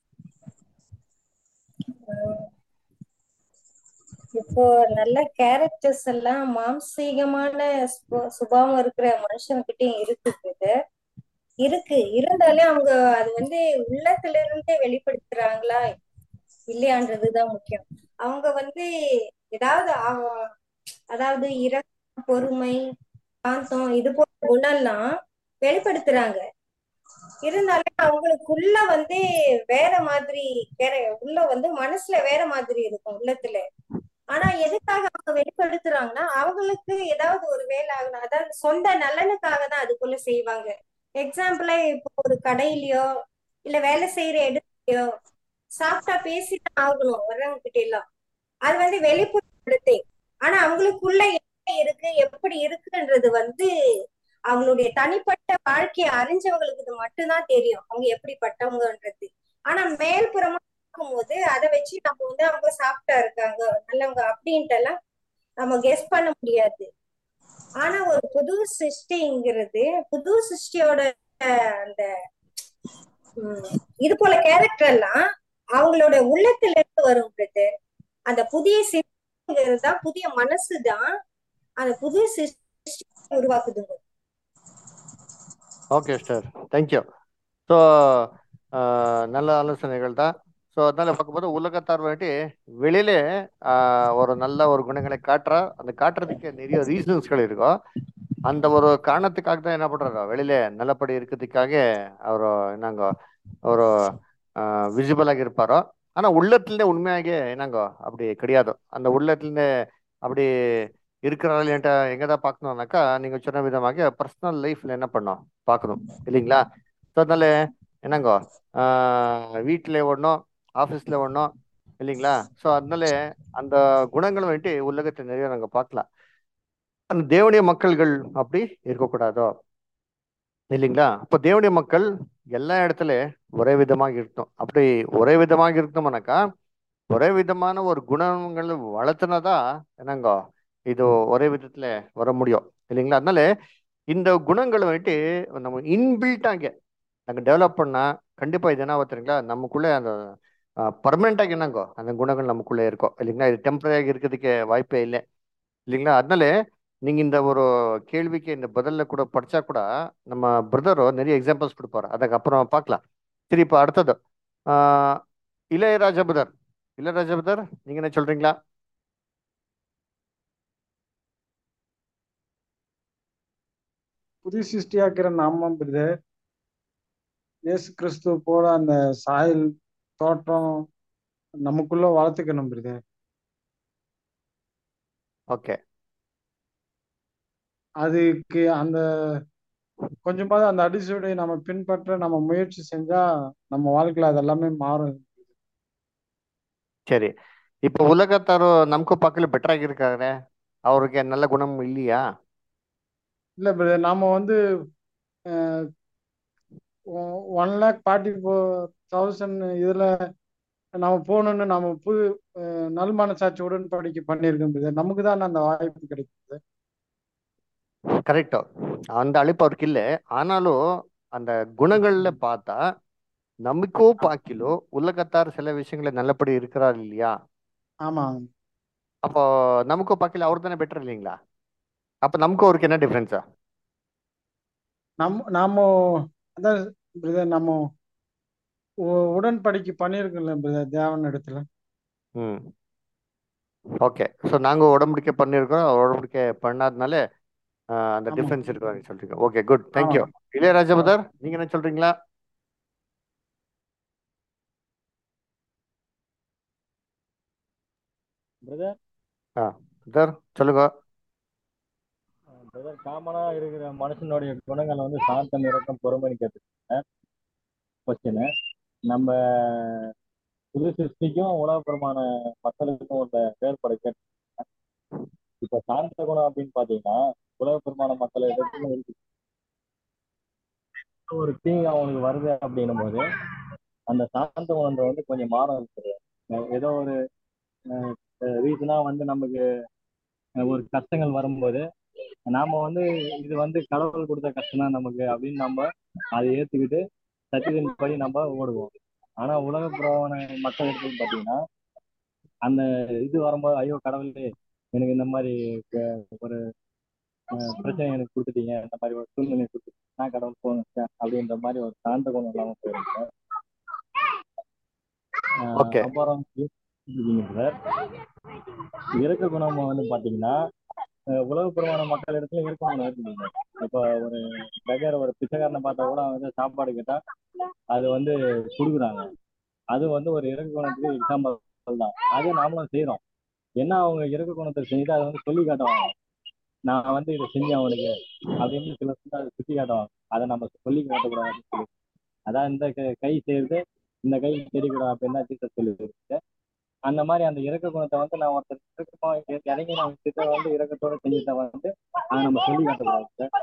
இப்போ நல்ல கேரக்டர்ஸ் எல்லாம் மாம்சீகமான சுப- சுபாவம் இருக்கிற மனுஷன்கிட்டயும் இருக்கு பிரதர் இருக்கு இருந்தாலும் அவங்க அது வந்து உள்ளத்துல இருந்தே வெளிப்படுத்துறாங்களா இல்லையான்றதுதான் முக்கியம் அவங்க வந்து ஏதாவது அவ- அதாவது இரக்கம் பொறுமை சாந்தம் இது போன்ற குணம்லாம் வெளிப்படுத்துறாங்க இருந்தாலும் அவங்களுக்குள்ள வந்து வேற மாதிரி வேற உள்ள வந்து மனசுல வேற மாதிரி இருக்கும் உள்ளத்துல ஆனா எதுக்காக அவங்க வெளிப்படுத்துறாங்கன்னா அவங்களுக்கு ஏதாவது ஒரு வேலை ஆகணும் அதாவது சொந்த நலனுக்காக தான் அதுக்குள்ள செய்வாங்க எக்ஸாம்பிளா இப்போ ஒரு கடையிலயோ இல்ல வேலை செய்யற இடத்துலயோ சாஃப்டா பேசிதான் ஆகணும் வர்றவங்க கிட்ட எல்லாம் அது வந்து வெளிப்படுத்தே ஆனா அவங்களுக்குள்ள என்ன இருக்கு எப்படி இருக்குன்றது வந்து அவங்களுடைய தனிப்பட்ட வாழ்க்கையை அறிஞ்சவங்களுக்கு இது மட்டும்தான் தெரியும் அவங்க எப்படிப்பட்டவங்கன்றது ஆனா மேல்புறமா இருக்கும்போது அதை வச்சு நம்ம வந்து அவங்க சாஃப்டா இருக்காங்க நல்லவங்க அப்படின்ட்டு எல்லாம் நம்ம கெஸ் பண்ண முடியாது ஆனா ஒரு புது சிருஷ்டிங்கிறது புது சிருஷ்டியோட அஹ், அந்த உம், இது போல கேரக்டர் எல்லாம் அவங்களோட உள்ளத்துல இருந்து வரும்ன்றது அந்த புதிய சிருஷ்டிங்கிறது தான் புதிய மனசு தான் அந்த புது சிருஷ்டி உருவாக்குதுங்க ஓகே மிஸ்டர் தேங்க்யூ ஸோ நல்ல ஆலோசனைகள் தான் ஸோ அதனால பார்க்கும்போது உலகத்தார் வந்துட்டு வெளியிலே ஆஹ், ஒரு நல்ல ஒரு குணங்களை காட்டுறா அந்த காட்டுறதுக்கு நிறைய ரீசன்ஸ்கள் இருக்கும் அந்த ஒரு காரணத்துக்காக தான் என்ன பண்றாரோ வெளியில நல்லபடி இருக்கிறதுக்காக அவர் என்னங்க ஒரு விசிபிளாக இருப்பாரோ ஆனா உள்ளத்துல உண்மையாக என்னங்க அப்படி கிடையாது அந்த உள்ளத்துல அப்படி இருக்கிறார்கள் என்கிட்ட எங்க தான் பார்க்கணும்னாக்கா நீங்க சொன்ன விதமாக பர்சனல் லைஃப்ல என்ன பண்ணோம் பார்க்கணும் இல்லைங்களா ஸோ அதனால என்னங்கோ வீட்டில் ஒன்றும் ஆஃபீஸில் ஒன்றும் இல்லைங்களா ஸோ அதனால அந்த குணங்கள் வந்துட்டு உலகத்தை நிறைய நாங்கள் பார்க்கலாம் அந்த தேவனுடைய மக்கள்கள் அப்படி இருக்கக்கூடாதோ இல்லைங்களா அப்போ தேவனுடைய மக்கள் எல்லா இடத்துல ஒரே விதமாக இருக்கணும் அப்படி ஒரே விதமாக இருக்கணும்னாக்கா ஒரே விதமான ஒரு குணங்கள் வளர்த்துனதா என்னங்கோ இது ஒரே விதத்துல வர முடியும் இல்லைங்களா அதனால இந்த குணங்களை வந்துட்டு நம்ம இன்பில்ட்டாக நாங்கள் டெவலப் பண்ணா கண்டிப்பா இது என்ன ஆகும் தெரியுங்களா நமக்குள்ளே அந்த பர்மனெண்டாக என்னங்கோ அந்த குணங்கள் நமக்குள்ளே இருக்கும் இல்லைங்களா இது டெம்பரரியாக இருக்கிறதுக்கு வாய்ப்பே இல்லை இல்லைங்களா அதனால நீங்க இந்த ஒரு கேள்விக்கு இந்த பதில்ல கூட படிச்சா கூட நம்ம பிரதரோ நிறைய எக்ஸாம்பிள்ஸ் கொடுப்பாரு அதுக்கப்புறம் பார்க்கலாம் சரி இப்போ அடுத்தது ஆஹ் இளையராஜா பிரதர் இளையராஜா பிரதர் நீங்க என்ன சொல்றீங்களா புது சிருஷ்டியாக்கிற நாமம் பிரதர் இயேசு கிறிஸ்து போல அந்த சாயல் தோற்றம் நமக்குள்ள வளர்த்துக்கணும் பிரதர் ஓகே அதுக்கு அந்த கொஞ்சமாவது அந்த அடிச்சுவடை நம்ம பின்பற்ற நம்ம முயற்சி செஞ்சா நம்ம வாழ்க்கையில அது எல்லாமே மாறும் சரி இப்போ உலகத்தாರು ನಮ್ಕೂ ಪಕ್ಕದಲ್ಲಿ ಬೆಟರ್ ಆಗಿರ್ತಾರೆ ಅವ್ರಿಗೆ நல்ல குணம் இல்லையா இல்ல பிரதர் நாம வந்து one lakh forty four thousand இதுல நம்ம போகணும்னு நம்ம புது அஹ், நல் மனசாட்சி உடன்படிக்கை பண்ணியிருக்கோம் பிரதர் நமக்கு தான் அந்த வாய்ப்பு கிடைக்குது கரெக்ட் அந்த அழைப்பு அவருக்கு இல்லை ஆனாலும் அந்த குணங்கள்ல பார்த்தா நமக்கோ பாக்கிலோ உலகத்தார் சில விஷயங்களை நல்லபடி இருக்கிறார் இல்லையா ஆமா அப்போ நமக்கோ பாக்கில அவர் தானே பெட்டர் இல்லைங்களா அப்ப நமக்கும் அவருக்கு என்ன டிஃபரன்ஸா நம்ம நாம அதான் பிரதர் நம்ம உ- உடன்படிக்கை பண்ணியிருக்கோம்ல பிரதர் தேவன் இடத்துல ம் ஓகே ஸோ நாங்கள் உடம்படிக்கை பண்ணியிருக்கிறோம் அவர் உடம்படிக்கை பண்ணாதனால ஆஹ், அந்த ஆமா டிஃபரன்ஸ் இருக்கிறாங்க சொல்றீங்க ஓகே குட் ஆமா தேங்க்யூ இளையராஜா பதர் நீங்க என்ன சொல்றீங்களா பிரதர் ஆ பதர் சொல்லுங்க பிரதர் காமனா இருக்கிற மனுஷனுடைய குணங்கள் வந்து சாந்தம் இரக்கம் பொறுமைன்னு கேட்டுருக்கீங்க கொஸ்டின் நம்ம புது சிருஷ்டிக்கும் உலகப்புறமான மக்களுக்கும் உள்ள வேறுபாடு கேட்டு இப்ப சாந்த குணம் அப்படின்னு பாத்தீங்கன்னா உலகப்புறமான மக்கள் இடத்துல இருக்கு ஒரு தீங்கு அவனுக்கு வருது அப்படின்னும் போது அந்த சாந்த குணம் வந்து கொஞ்சம் மாறம் இருக்குது அஹ் ஏதோ ஒரு ரீசனா வந்து நமக்கு அஹ் ஒரு கஷ்டங்கள் வரும்போது நாம வந்து இது வந்து கடவுள் கொடுத்த கஷ்டம் தான் நமக்கு அப்படின்னு நம்ம அதை ஏத்துக்கிட்டு சத்தியத்தின் படி நம்ம ஓடுவோம் ஆனா உலகப்புறமான மக்கள் எடுத்து பாத்தீங்கன்னா அந்த இது வரும்போது ஐயோ கடவுளே எனக்கு இந்த மாதிரி க- ஒரு அஹ், பிரச்சனை எனக்கு கொடுத்துட்டீங்க இந்த மாதிரி ஒரு சூழ்நிலை கொடுத்துட்டீங்க நான் கடவுள் போங்க அப்படின்ற மாதிரி ஒரு சாந்த குணம் இல்லாம போயிருக்கு அஹ், ஓகே அப்புறம் இருக்கீங்க சார் இறக்க குணம் வந்து பாத்தீங்கன்னா அஹ், உலகப்புறமான மக்கள் இடத்துல இறக்க குணம் இருக்குதுங்க இப்போ ஒரு பெகர் ஒரு பிச்சைக்காரனை பார்த்தா கூட அவன் வந்து சாப்பாடு கேட்டா அது வந்து கொடுக்குறாங்க அது வந்து ஒரு இறக்க குணத்துக்கு எக்ஸாம்பிள் தான் அது நாமளும் செய்றோம் என்ன அவங்க இறக்க குணத்தை செஞ்சுட்டு அதை வந்து சொல்லி காட்டுவாங்க நான் வந்து இதை செஞ்சேன் அவனுக்கு அப்படின்னு சில வந்து அதை சுட்டி காட்டுவாங்க அதை நம்ம சொல்லி காட்டக்கூடாதுன்னு சொல்லி அதான் இந்த க- கை செய்யறது இந்த கை தெரியக்கூடாது அப்படின்னு டீச்சர் சொல்லி அந்த மாதிரி அந்த இறக்க குணத்தை வந்து நான் ஒருத்தர் இறக்கமா இ- இறங்கி நான் கிட்ட வந்து இறக்கத்தோட செஞ்சதை வந்து அதை நம்ம சொல்லி காட்டக்கூடாது sir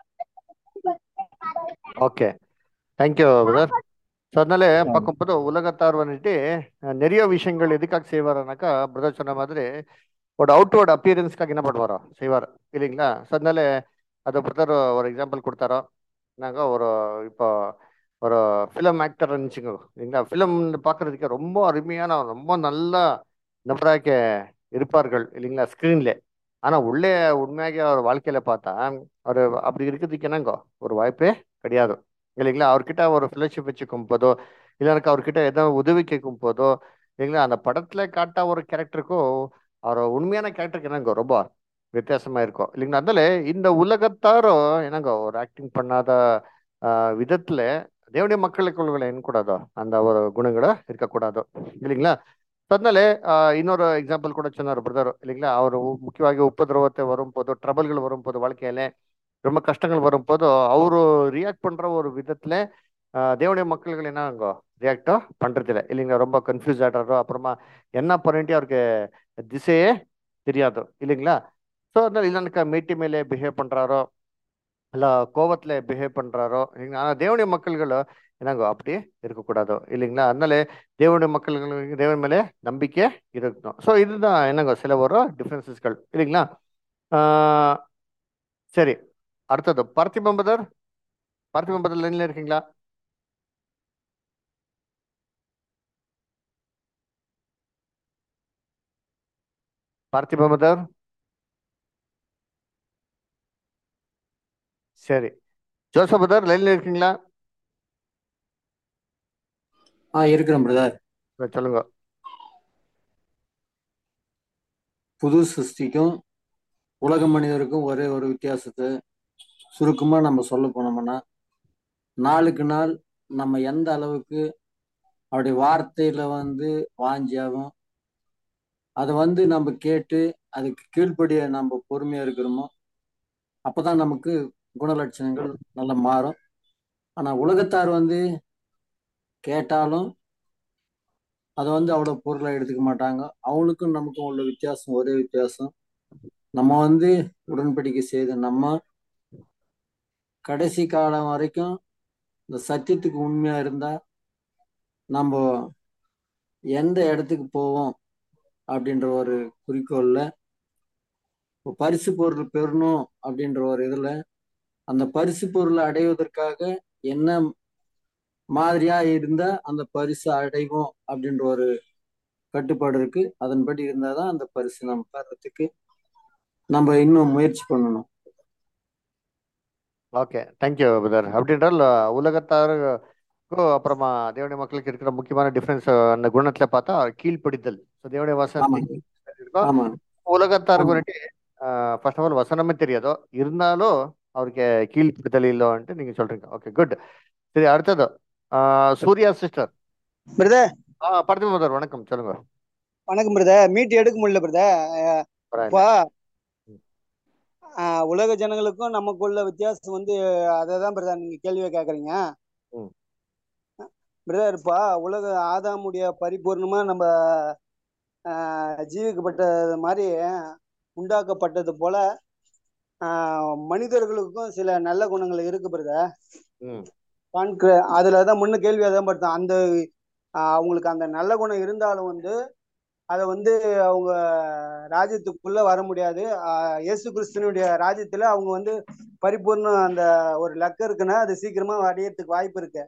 okay thank you brother so அதனால பார்க்கும்போது உலகத்தார் வந்துட்டு அஹ், நிறைய விஷயங்கள் எதுக்காக செய்வாருனாக்கா பிரதர் சொன்ன மாதிரி ஒரு அவுட்வர்ட் அப்பியரன்ஸ்க்காக என்ன பண்ணுவாரோ செய்வார் இல்லைங்களா ஸோ அதனால அதை பிரதர் ஒரு எக்ஸாம்பிள் கொடுத்தாரோ நாங்கள் ஒரு இப்போ ஒரு ஃபிலிம் ஆக்டர் இருந்துச்சுங்க இல்லைங்களா ஃபிலிம் பார்க்கறதுக்கு ரொம்ப அருமையான ரொம்ப நல்லா நபராக இருப்பார்கள் இல்லைங்களா ஸ்க்ரீன்ல ஆனால் உள்ளே உண்மையாக அவர் வாழ்க்கையில பார்த்தா அவர் அப்படி இருக்கிறதுக்கு என்னங்கோ ஒரு வாய்ப்பே கிடையாது இல்லைங்களா அவர்கிட்ட ஒரு ஃப்ரெண்ட்ஷிப் வச்சுக்கும் போதோ இல்லை எனக்கு அவர்கிட்ட ஏதோ உதவி கேட்கும் போதோ இல்லைங்களா அந்த படத்துல காட்ட ஒரு கேரக்டருக்கும் அவர் உண்மையான கேரக்டருக்கு என்னங்க ரொம்ப வித்தியாசமா இருக்கும் இல்லைங்களா அதனால இந்த உலகத்தாரோ என்னங்க ஒரு ஆக்டிங் பண்ணாத ஆஹ், விதத்துல தேவனுடைய மக்களுக்குள்ள என்ன கூடாதோ அந்த ஒரு குணங்களோ இருக்கக்கூடாது இல்லைங்களா So அதனால ஆஹ், இன்னொரு எக்ஸாம்பிள் கூட சொன்னார் பிரதர் இல்லைங்களா அவர் முக்கியವಾಗಿ உಪದ್ರವத்தை வரும்போதோ ட்ரபிள்கள் வரும்போது வாழ்க்கையில ரொம்ப கஷ்டங்கள் வரும்போது அவரு ரியாக்ட் பண்ற ஒரு விதத்துல ஆஹ், தேவனுடைய மக்கள்கள் என்ன அங்க ரியாக்டோ பண்றது இல்லை இல்லைங்களா ரொம்ப கன்ஃபியூஸ் ஆடுறாரோ அப்புறமா என்ன பண்ணிட்டு அவருக்கு திசையே தெரியாது இல்லைங்களா ஸோ அதனால இல்லைனாக்கா மீட்டி மேலே பிஹேவ் பண்றாரோ இல்ல கோவத்துல பிஹேவ் பண்றாரோ இல்லைங்களா ஆனா தேவனுடைய மக்கள்கள் என்னங்கோ அப்படி இருக்கக்கூடாதோ இல்லைங்களா அதனால தேவனுடைய மக்களுக்கு தேவன் மேலே நம்பிக்கை இருக்கணும் ஸோ இதுதான் என்னங்க சில ஒரு டிஃபரன்சஸ்கள் இல்லைங்களா ஆஹ் சரி அடுத்தது பார்த்திபம்பதர் பார்த்திபம்பதர் லைன்ல இருக்கீங்களா பார்த்திபம்பதர் சரி ஜோசபதர் லைன்ல இருக்கீங்களா ஆ இருக்கிறேன் பிரதர் சரி, சொல்லுங்க புது சிருஷ்டிக்கும் உலக மனிதருக்கும் ஒரே ஒரு வித்தியாசத்தை சுருக்கமா நம்ம சொல்ல போனோம்னா நாளுக்கு நாள் நம்ம எந்த அளவுக்கு அவருடைய வார்த்தையில வந்து வாஞ்சியாகும் அதை வந்து நம்ம கேட்டு அதுக்கு கீழ்ப்படிய நம்ம பொறுமையா இருக்கிறோமோ அப்பதான் நமக்கு குணலட்சணங்கள் நல்லா மாறும் ஆனா உலகத்தார் வந்து கேட்டாலும் அதை வந்து அவ்வளோ பொருளை எடுத்துக்க மாட்டாங்க அவங்களுக்கும் நமக்கும் உள்ள வித்தியாசம் ஒரே வித்தியாசம் நம்ம வந்து உடன்படிக்கை செய்த நம்ம கடைசி காலம் வரைக்கும் இந்த சத்தியத்துக்கு உண்மையா இருந்தா நம்ம எந்த இடத்துக்கு போவோம் அப்படின்ற ஒரு குறிக்கோள்ல இப்போ பரிசு பொருள் பெறணும் அப்படின்ற ஒரு இதுல அந்த பரிசு பொருளை அடைவதற்காக என்ன மாதிரியா இருந்தா அந்த பரிசு அடைவோம் அப்படின்ற ஒரு கட்டுப்பாடு இருக்கு அதன்படி இருந்தாதான் அந்த பரிசு நம்ம பெறத்துக்கு நம்ம இன்னும் முயற்சி பண்ணணும் ஓகே தேங்க்யூ பிரதர் அப்படின்றால் உலகத்தாருக்கும் அப்புறமா தேவனுடைய மக்களுக்கு இருக்கிற முக்கியமான டிஃபரன்ஸ் அந்த குணத்துல பார்த்தா கீழ்ப்படிதல் ஸோ தேவனுடைய ஆமா வசனத்தை இருக்கும் ஆமா உலகத்தாருக்கு ஆமா வந்துட்டு ஃபர்ஸ்ட் ஆஃப் ஆல் வசனமே தெரியாதோ இருந்தாலும் அவருக்கு கீழ்ப்படிதல் இல்லைன்ட்டு நீங்க சொல்றீங்க ஓகே குட் சரி அடுத்தது ஆஹ் சூர்யா சிஸ்டர் பிரதர் ஆ படத்து முதல் வணக்கம் சொல்லுங்க வணக்கம் பிரதர் மீட் எடுக்க முடியல பிரதர் இப்போ பரவாயில்ல ஆஹ், உலக ஜனங்களுக்கும் நமக்குள்ள வித்தியாசம் வந்து அதை தான் பிரதர் நீங்க கேள்வியை கேக்குறீங்க ம் பிரதர் இப்போ உலக ஆதாமுடைய பரிபூர்ணமா நம்ம ஆஹ், ஜீவிக்கப்பட்டது மாதிரி உண்டாக்கப்பட்டது போல ஆஹ், மனிதர்களுக்கும் சில நல்ல குணங்கள் இருக்கு பிரதர் ம் காண்கிற அதுல தான் முன்ன கேள்வி அதான் பார்த்தோம் அந்த ஆஹ், அவங்களுக்கு அந்த நல்ல குணம் இருந்தாலும் வந்து அதை வந்து அவங்க ராஜ்யத்துக்குள்ள வர முடியாது ஆஹ் இயேசு கிறிஸ்துவனுடைய ராஜ்யத்துல அவங்க வந்து பரிபூர்ண அந்த ஒரு லக்கு இருக்குன்னா அது சீக்கிரமா அடையறதுக்கு வாய்ப்பு இருக்கு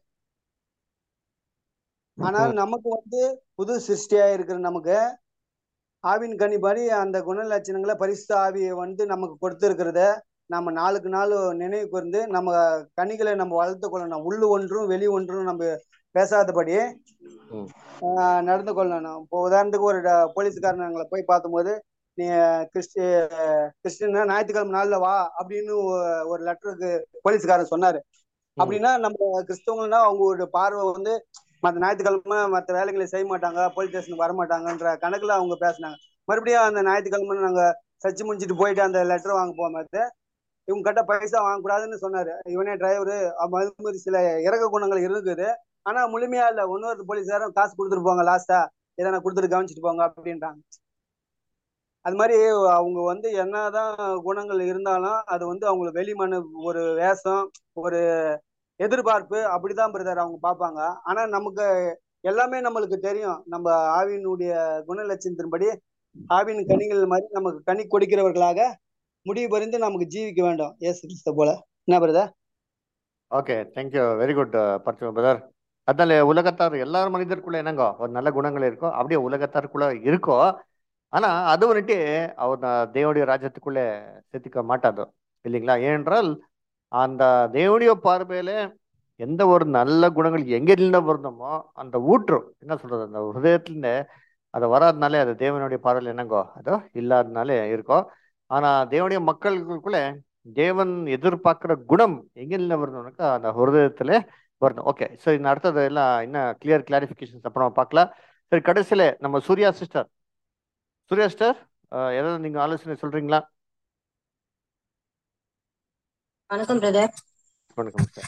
ஆனால் ம் நமக்கு வந்து புது சிருஷ்டியா இருக்கிற நமக்கு ஆவின் கனிபடி அந்த குணலட்சணங்களை பரிசுத்த ஆவியை வந்து நமக்கு கொடுத்துருக்கிறத நம்ம நாளுக்கு நாள் நினைவு கூர்ந்து நம்ம கனிகளை நம்ம வளர்த்து கொள்ளணும் உள்ளு ஒன்றும் வெளி ஒன்றும் நம்ம பேசாதபடி ம் ஆஹ் நடந்து கொள்ளணும் இப்போ உதாரணத்துக்கு ஒரு ட- போலீஸ்காரங்களை போய் பார்த்தபோது நீ கிறிஸ்டி கிறிஸ்டின்னா ஞாயிற்றுக்கிழமை நாள்ல வா அப்படின்னு ஒ- ஒரு லெட்டருக்கு போலீஸ்காரன் சொன்னாரு ம் அப்படின்னா நம்ம கிறிஸ்தவங்கள்னா அவங்க ஒரு பார்வை வந்து மற்ற ஞாயிற்றுக்கிழமை மற்ற வேலைகளை செய்ய மாட்டாங்க போலீஸ் ஸ்டேஷனுக்கு வர மாட்டாங்கன்ற கணக்குல அவங்க பேசினாங்க மறுபடியும் அந்த ஞாயிற்றுக்கிழமை நாங்க சர்ச்சு முடிச்சிட்டு போயிட்டு அந்த லெட்டர் வாங்க போகும்போது இவங்க கிட்ட பைசா வாங்கக்கூடாதுன்னு சொன்னாரு இவனே டிரைவரு அது மாதிரி சில இறக்க குணங்கள் இருக்குது ஆனா முழுமையா இல்ல இன்னொரு போலீஸாரும் காசு கொடுத்துட்டு போங்க லாஸ்டா எதனா கொடுத்துட்டு கவனிச்சிட்டு போங்க அப்படின்றாங்க அது மாதிரி அவங்க வந்து என்னதான் குணங்கள் இருந்தாலும் அது வந்து அவங்களுக்கு வெளிமனு ஒரு வேஷம் ஒரு எதிர்பார்ப்பு அப்படிதான் பிரதர் அவங்க பார்ப்பாங்க ஆனா நமக்கு எல்லாமே நம்மளுக்கு தெரியும் நம்ம ஆவியினுடைய குணலட்சணத்தின்படி ஆவின் கனிகள் மாதிரி நமக்கு கனி கொடுக்கிறவர்களாக முடிவு பறிந்து நமக்கு ஜீவிக்க வேண்டும் இயேசு கிறிஸ்து போல என்ன brother okay thank you very good பர்த்து பிரதர் அதனால உலகத்தார் எல்லார் மனிதருக்குள்ள என்னங்கோ ஒரு நல்ல குணங்கள் இருக்கோ அப்படியே உலகத்தாருக்குள்ள இருக்கோ ஆனா அது வந்துட்டு அவர் தேவனுடைய ராஜ்யத்துக்குள்ள சேர்த்துக்க மாட்டாதோ இல்லைங்களா ஏனென்றால் அந்த தேவனுடைய பார்வையில எந்த ஒரு நல்ல குணங்கள் எங்கிருந்து வரணுமோ அந்த ஊற்று என்ன சொல்றது அந்த ஹிருதயத்துல அது வராதனாலே அது தேவனுடைய பார்வையில் என்னங்கோ அதோ இல்லாதனாலே இருக்கும் ஆனா தேவனுடைய மக்களுக்குள்ள தேவன் எதிர்பார்க்கிற குணம் எங்கிருந்து வரணும்னாக்கா அந்த ஹிருதயத்துல வரணும் ஓகே ஸோ இந்த அடுத்தது எல்லாம் இன்னும் கிளியர் கிளாரிஃபிகேஷன்ஸ் அப்புறம் பார்க்கலாம் சரி கடைசியில நம்ம சூர்யா சிஸ்டர் சூர்யா சிஸ்டர் ஏதாவது நீங்க ஆலோசனை சொல்றீங்களா வணக்கம் பிரதர் வணக்கம் சார்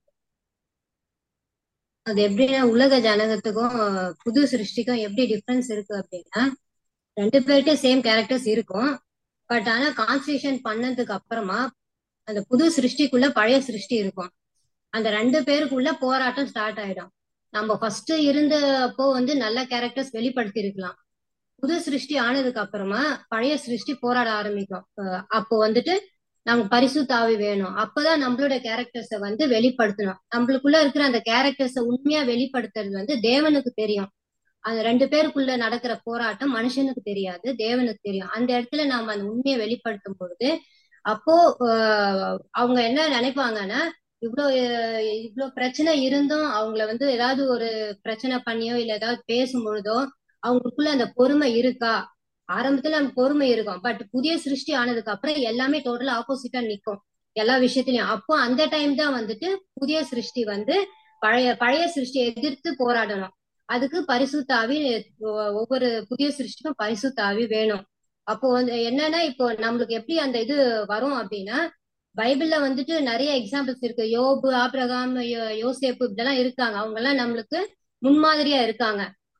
அது எப்படின்னா உலக ஜனகத்துக்கும் புது சிருஷ்டிக்கும் எப்படி டிஃபரன்ஸ் இருக்கு அப்படின்னா ரெண்டு பேர்கிட்ட சேம் கேரக்டர்ஸ் இருக்கும் பட் ஆனா கான்ஸ்டியூஷன் பண்ணதுக்கு அப்புறமா அந்த புது சிருஷ்டிக்குள்ள பழைய சிருஷ்டி இருக்கும் அந்த ரெண்டு பேருக்குள்ள போராட்டம் ஸ்டார்ட் ஆயிடும் நம்ம ஃபர்ஸ்ட் இருந்தப்போ வந்து நல்ல கேரக்டர்ஸ் வெளிப்படுத்தி இருக்கலாம் புது சிருஷ்டி ஆனதுக்கு அப்புறமா பழைய சிருஷ்டி போராட ஆரம்பிக்கும் அஹ் அப்போ வந்துட்டு நமக்கு பரிசுத்தாவி வேணும் அப்பதான் நம்மளோட கேரக்டர்ஸை வந்து வெளிப்படுத்தணும் நம்மளுக்குள்ள இருக்கிற அந்த கேரக்டர்ஸை உண்மையா வெளிப்படுத்துறது வந்து தேவனுக்கு தெரியும் அந்த ரெண்டு பேருக்குள்ள நடக்கிற போராட்டம் மனுஷனுக்கு தெரியாது தேவனுக்கு தெரியும் அந்த இடத்துல நாம அந்த உண்மையை வெளிப்படுத்தும் பொழுது அப்போ ஆஹ் அவங்க என்ன நினைப்பாங்கன்னா இவ்வளோ இவ்வளோ பிரச்சனை இருந்தும் அவங்கள வந்து ஏதாவது ஒரு பிரச்சனை பண்ணியோ இல்ல ஏதாவது பேசும் பொழுதோ அவங்களுக்குள்ள அந்த பொறுமை இருக்கா ஆரம்பத்துல அந்த பொறுமை இருக்கும் பட் புதிய சிருஷ்டி ஆனதுக்கு அப்புறம் எல்லாமே டோட்டலா ஆப்போசிட்டா நிக்கும் எல்லா விஷயத்திலயும் அப்போ அந்த டைம் தான் வந்துட்டு புதிய சிருஷ்டி வந்து பழைய பழைய சிருஷ்டியை எதிர்த்து போராடணும் அதுக்கு பரிசுத்தாவி ஒவ்வொரு புதிய சிருஷ்டிக்கும் பரிசுத்தாவி வேணும் அப்போ வந்து என்னன்னா இப்போ நம்மளுக்கு எப்படி அந்த இது வரும் அப்படின்னா பைபிள்ல வந்துட்டு நிறைய எக்ஸாம்பிள்ஸ் இருக்கு யோபு ஆபிரகாம் யோ- யோசேப்பு இப்படிலாம் இருக்காங்க அவங்க எல்லாம் நம்மளுக்கு முன்மாதிரியா இருக்காங்க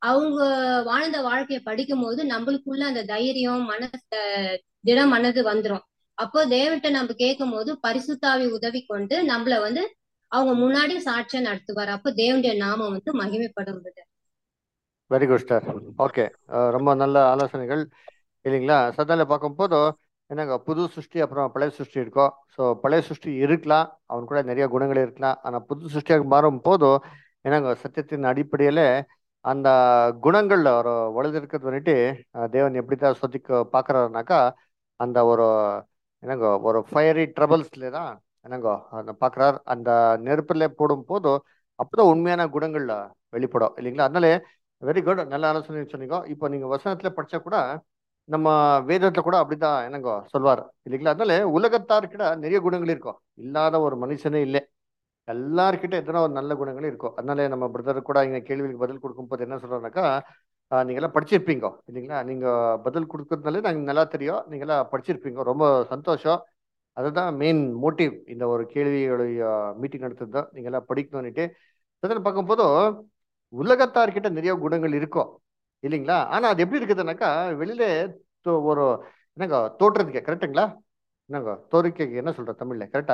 அவங்க வாழ்ந்த வாழ்க்கையை படிக்கும் போது நம்மளுக்குள்ள அந்த தைரியம் மன திடம் மனது வந்துரும் அப்போ தேவன்கிட்ட நம்ம கேட்கும் போது பரிசுத்தாவி உதவி கொண்டு நம்மள வந்து அவங்க முன்னாடி சாட்சியா நடத்துவார் அப்போ தேவனுடைய நாமம் வந்து மகிமைப்படும் வெரி குட் சார் ஓகே ரொம்ப நல்ல ஆலோசனைகள் இல்லைங்களா சத்தால பார்க்கும்போது என்னங்க புது சிருஷ்டி அப்புறம் பழைய சிருஷ்டி இருக்கும் ஸோ பழைய சிருஷ்டி இருக்கலாம் அவன் கூட நிறைய குணங்கள் இருக்கலாம் ஆனால் புது சிருஷ்டியாக மாறும் போதும் என்னங்க சத்தியத்தின் அடிப்படையில் அந்த குணங்கள் ஒரு வலுதிருக்கிறது வந்துட்டு அஹ், தேவன் எப்படி தான் சொதிக்க பார்க்குறாருனாக்கா அந்த ஒரு என்னங்க ஒரு ஃபயரி ட்ரபிள்ஸ்ல தான் என்னங்க அந்த பார்க்குறார் அந்த நெருப்பில் போடும் போது அப்போதான் உண்மையான குணங்கள் வெளிப்படும் இல்லைங்களா அதனால வெரி குட் நல்ல ஆலோசனை சொன்னீங்க இப்போ நீங்க வசனத்துல படிச்சா கூட நம்ம வேதத்துல கூட அப்படிதான் என்னங்க சொல்வார் இல்லைங்களா அதனால உலகத்தார்கிட்ட நிறைய குணங்கள் இருக்கும் இல்லாத ஒரு மனுஷனே இல்லை எல்லார்கிட்ட எத்தனை ஒரு நல்ல குணங்களும் இருக்கும் அதனால நம்ம பிரதர் கூட இங்க கேள்விக்கு பதில் கொடுக்கும்போது என்ன சொல்றாருனாக்கா ஆஹ் நீங்க எல்லாம் படிச்சிருப்பீங்க இல்லைங்களா நீங்க பதில் கொடுக்கறதுனாலே நாங்க நல்லா தெரியும் நீங்க எல்லாம் படிச்சிருப்பீங்க ரொம்ப சந்தோஷம் அதுதான் மெயின் மோட்டிவ் இந்த ஒரு கேள்வியுடைய மீட்டிங் நடத்துறது தான் நீங்க எல்லாம் படிக்கணும்னுட்டு அதில் பார்க்கும்போது உலகத்தார்கிட்ட நிறைய குணங்கள் இருக்கும் இல்லைங்களா ஆனா அது எப்படி இருக்குதுனாக்கா வெளியில தோ- ஒரு என்னங்க தோற்றத்துக்கு கரெக்டுங்களா என்னங்க தோரிக்கைக்கு என்ன சொல்ற தமிழ்ல கரெக்டா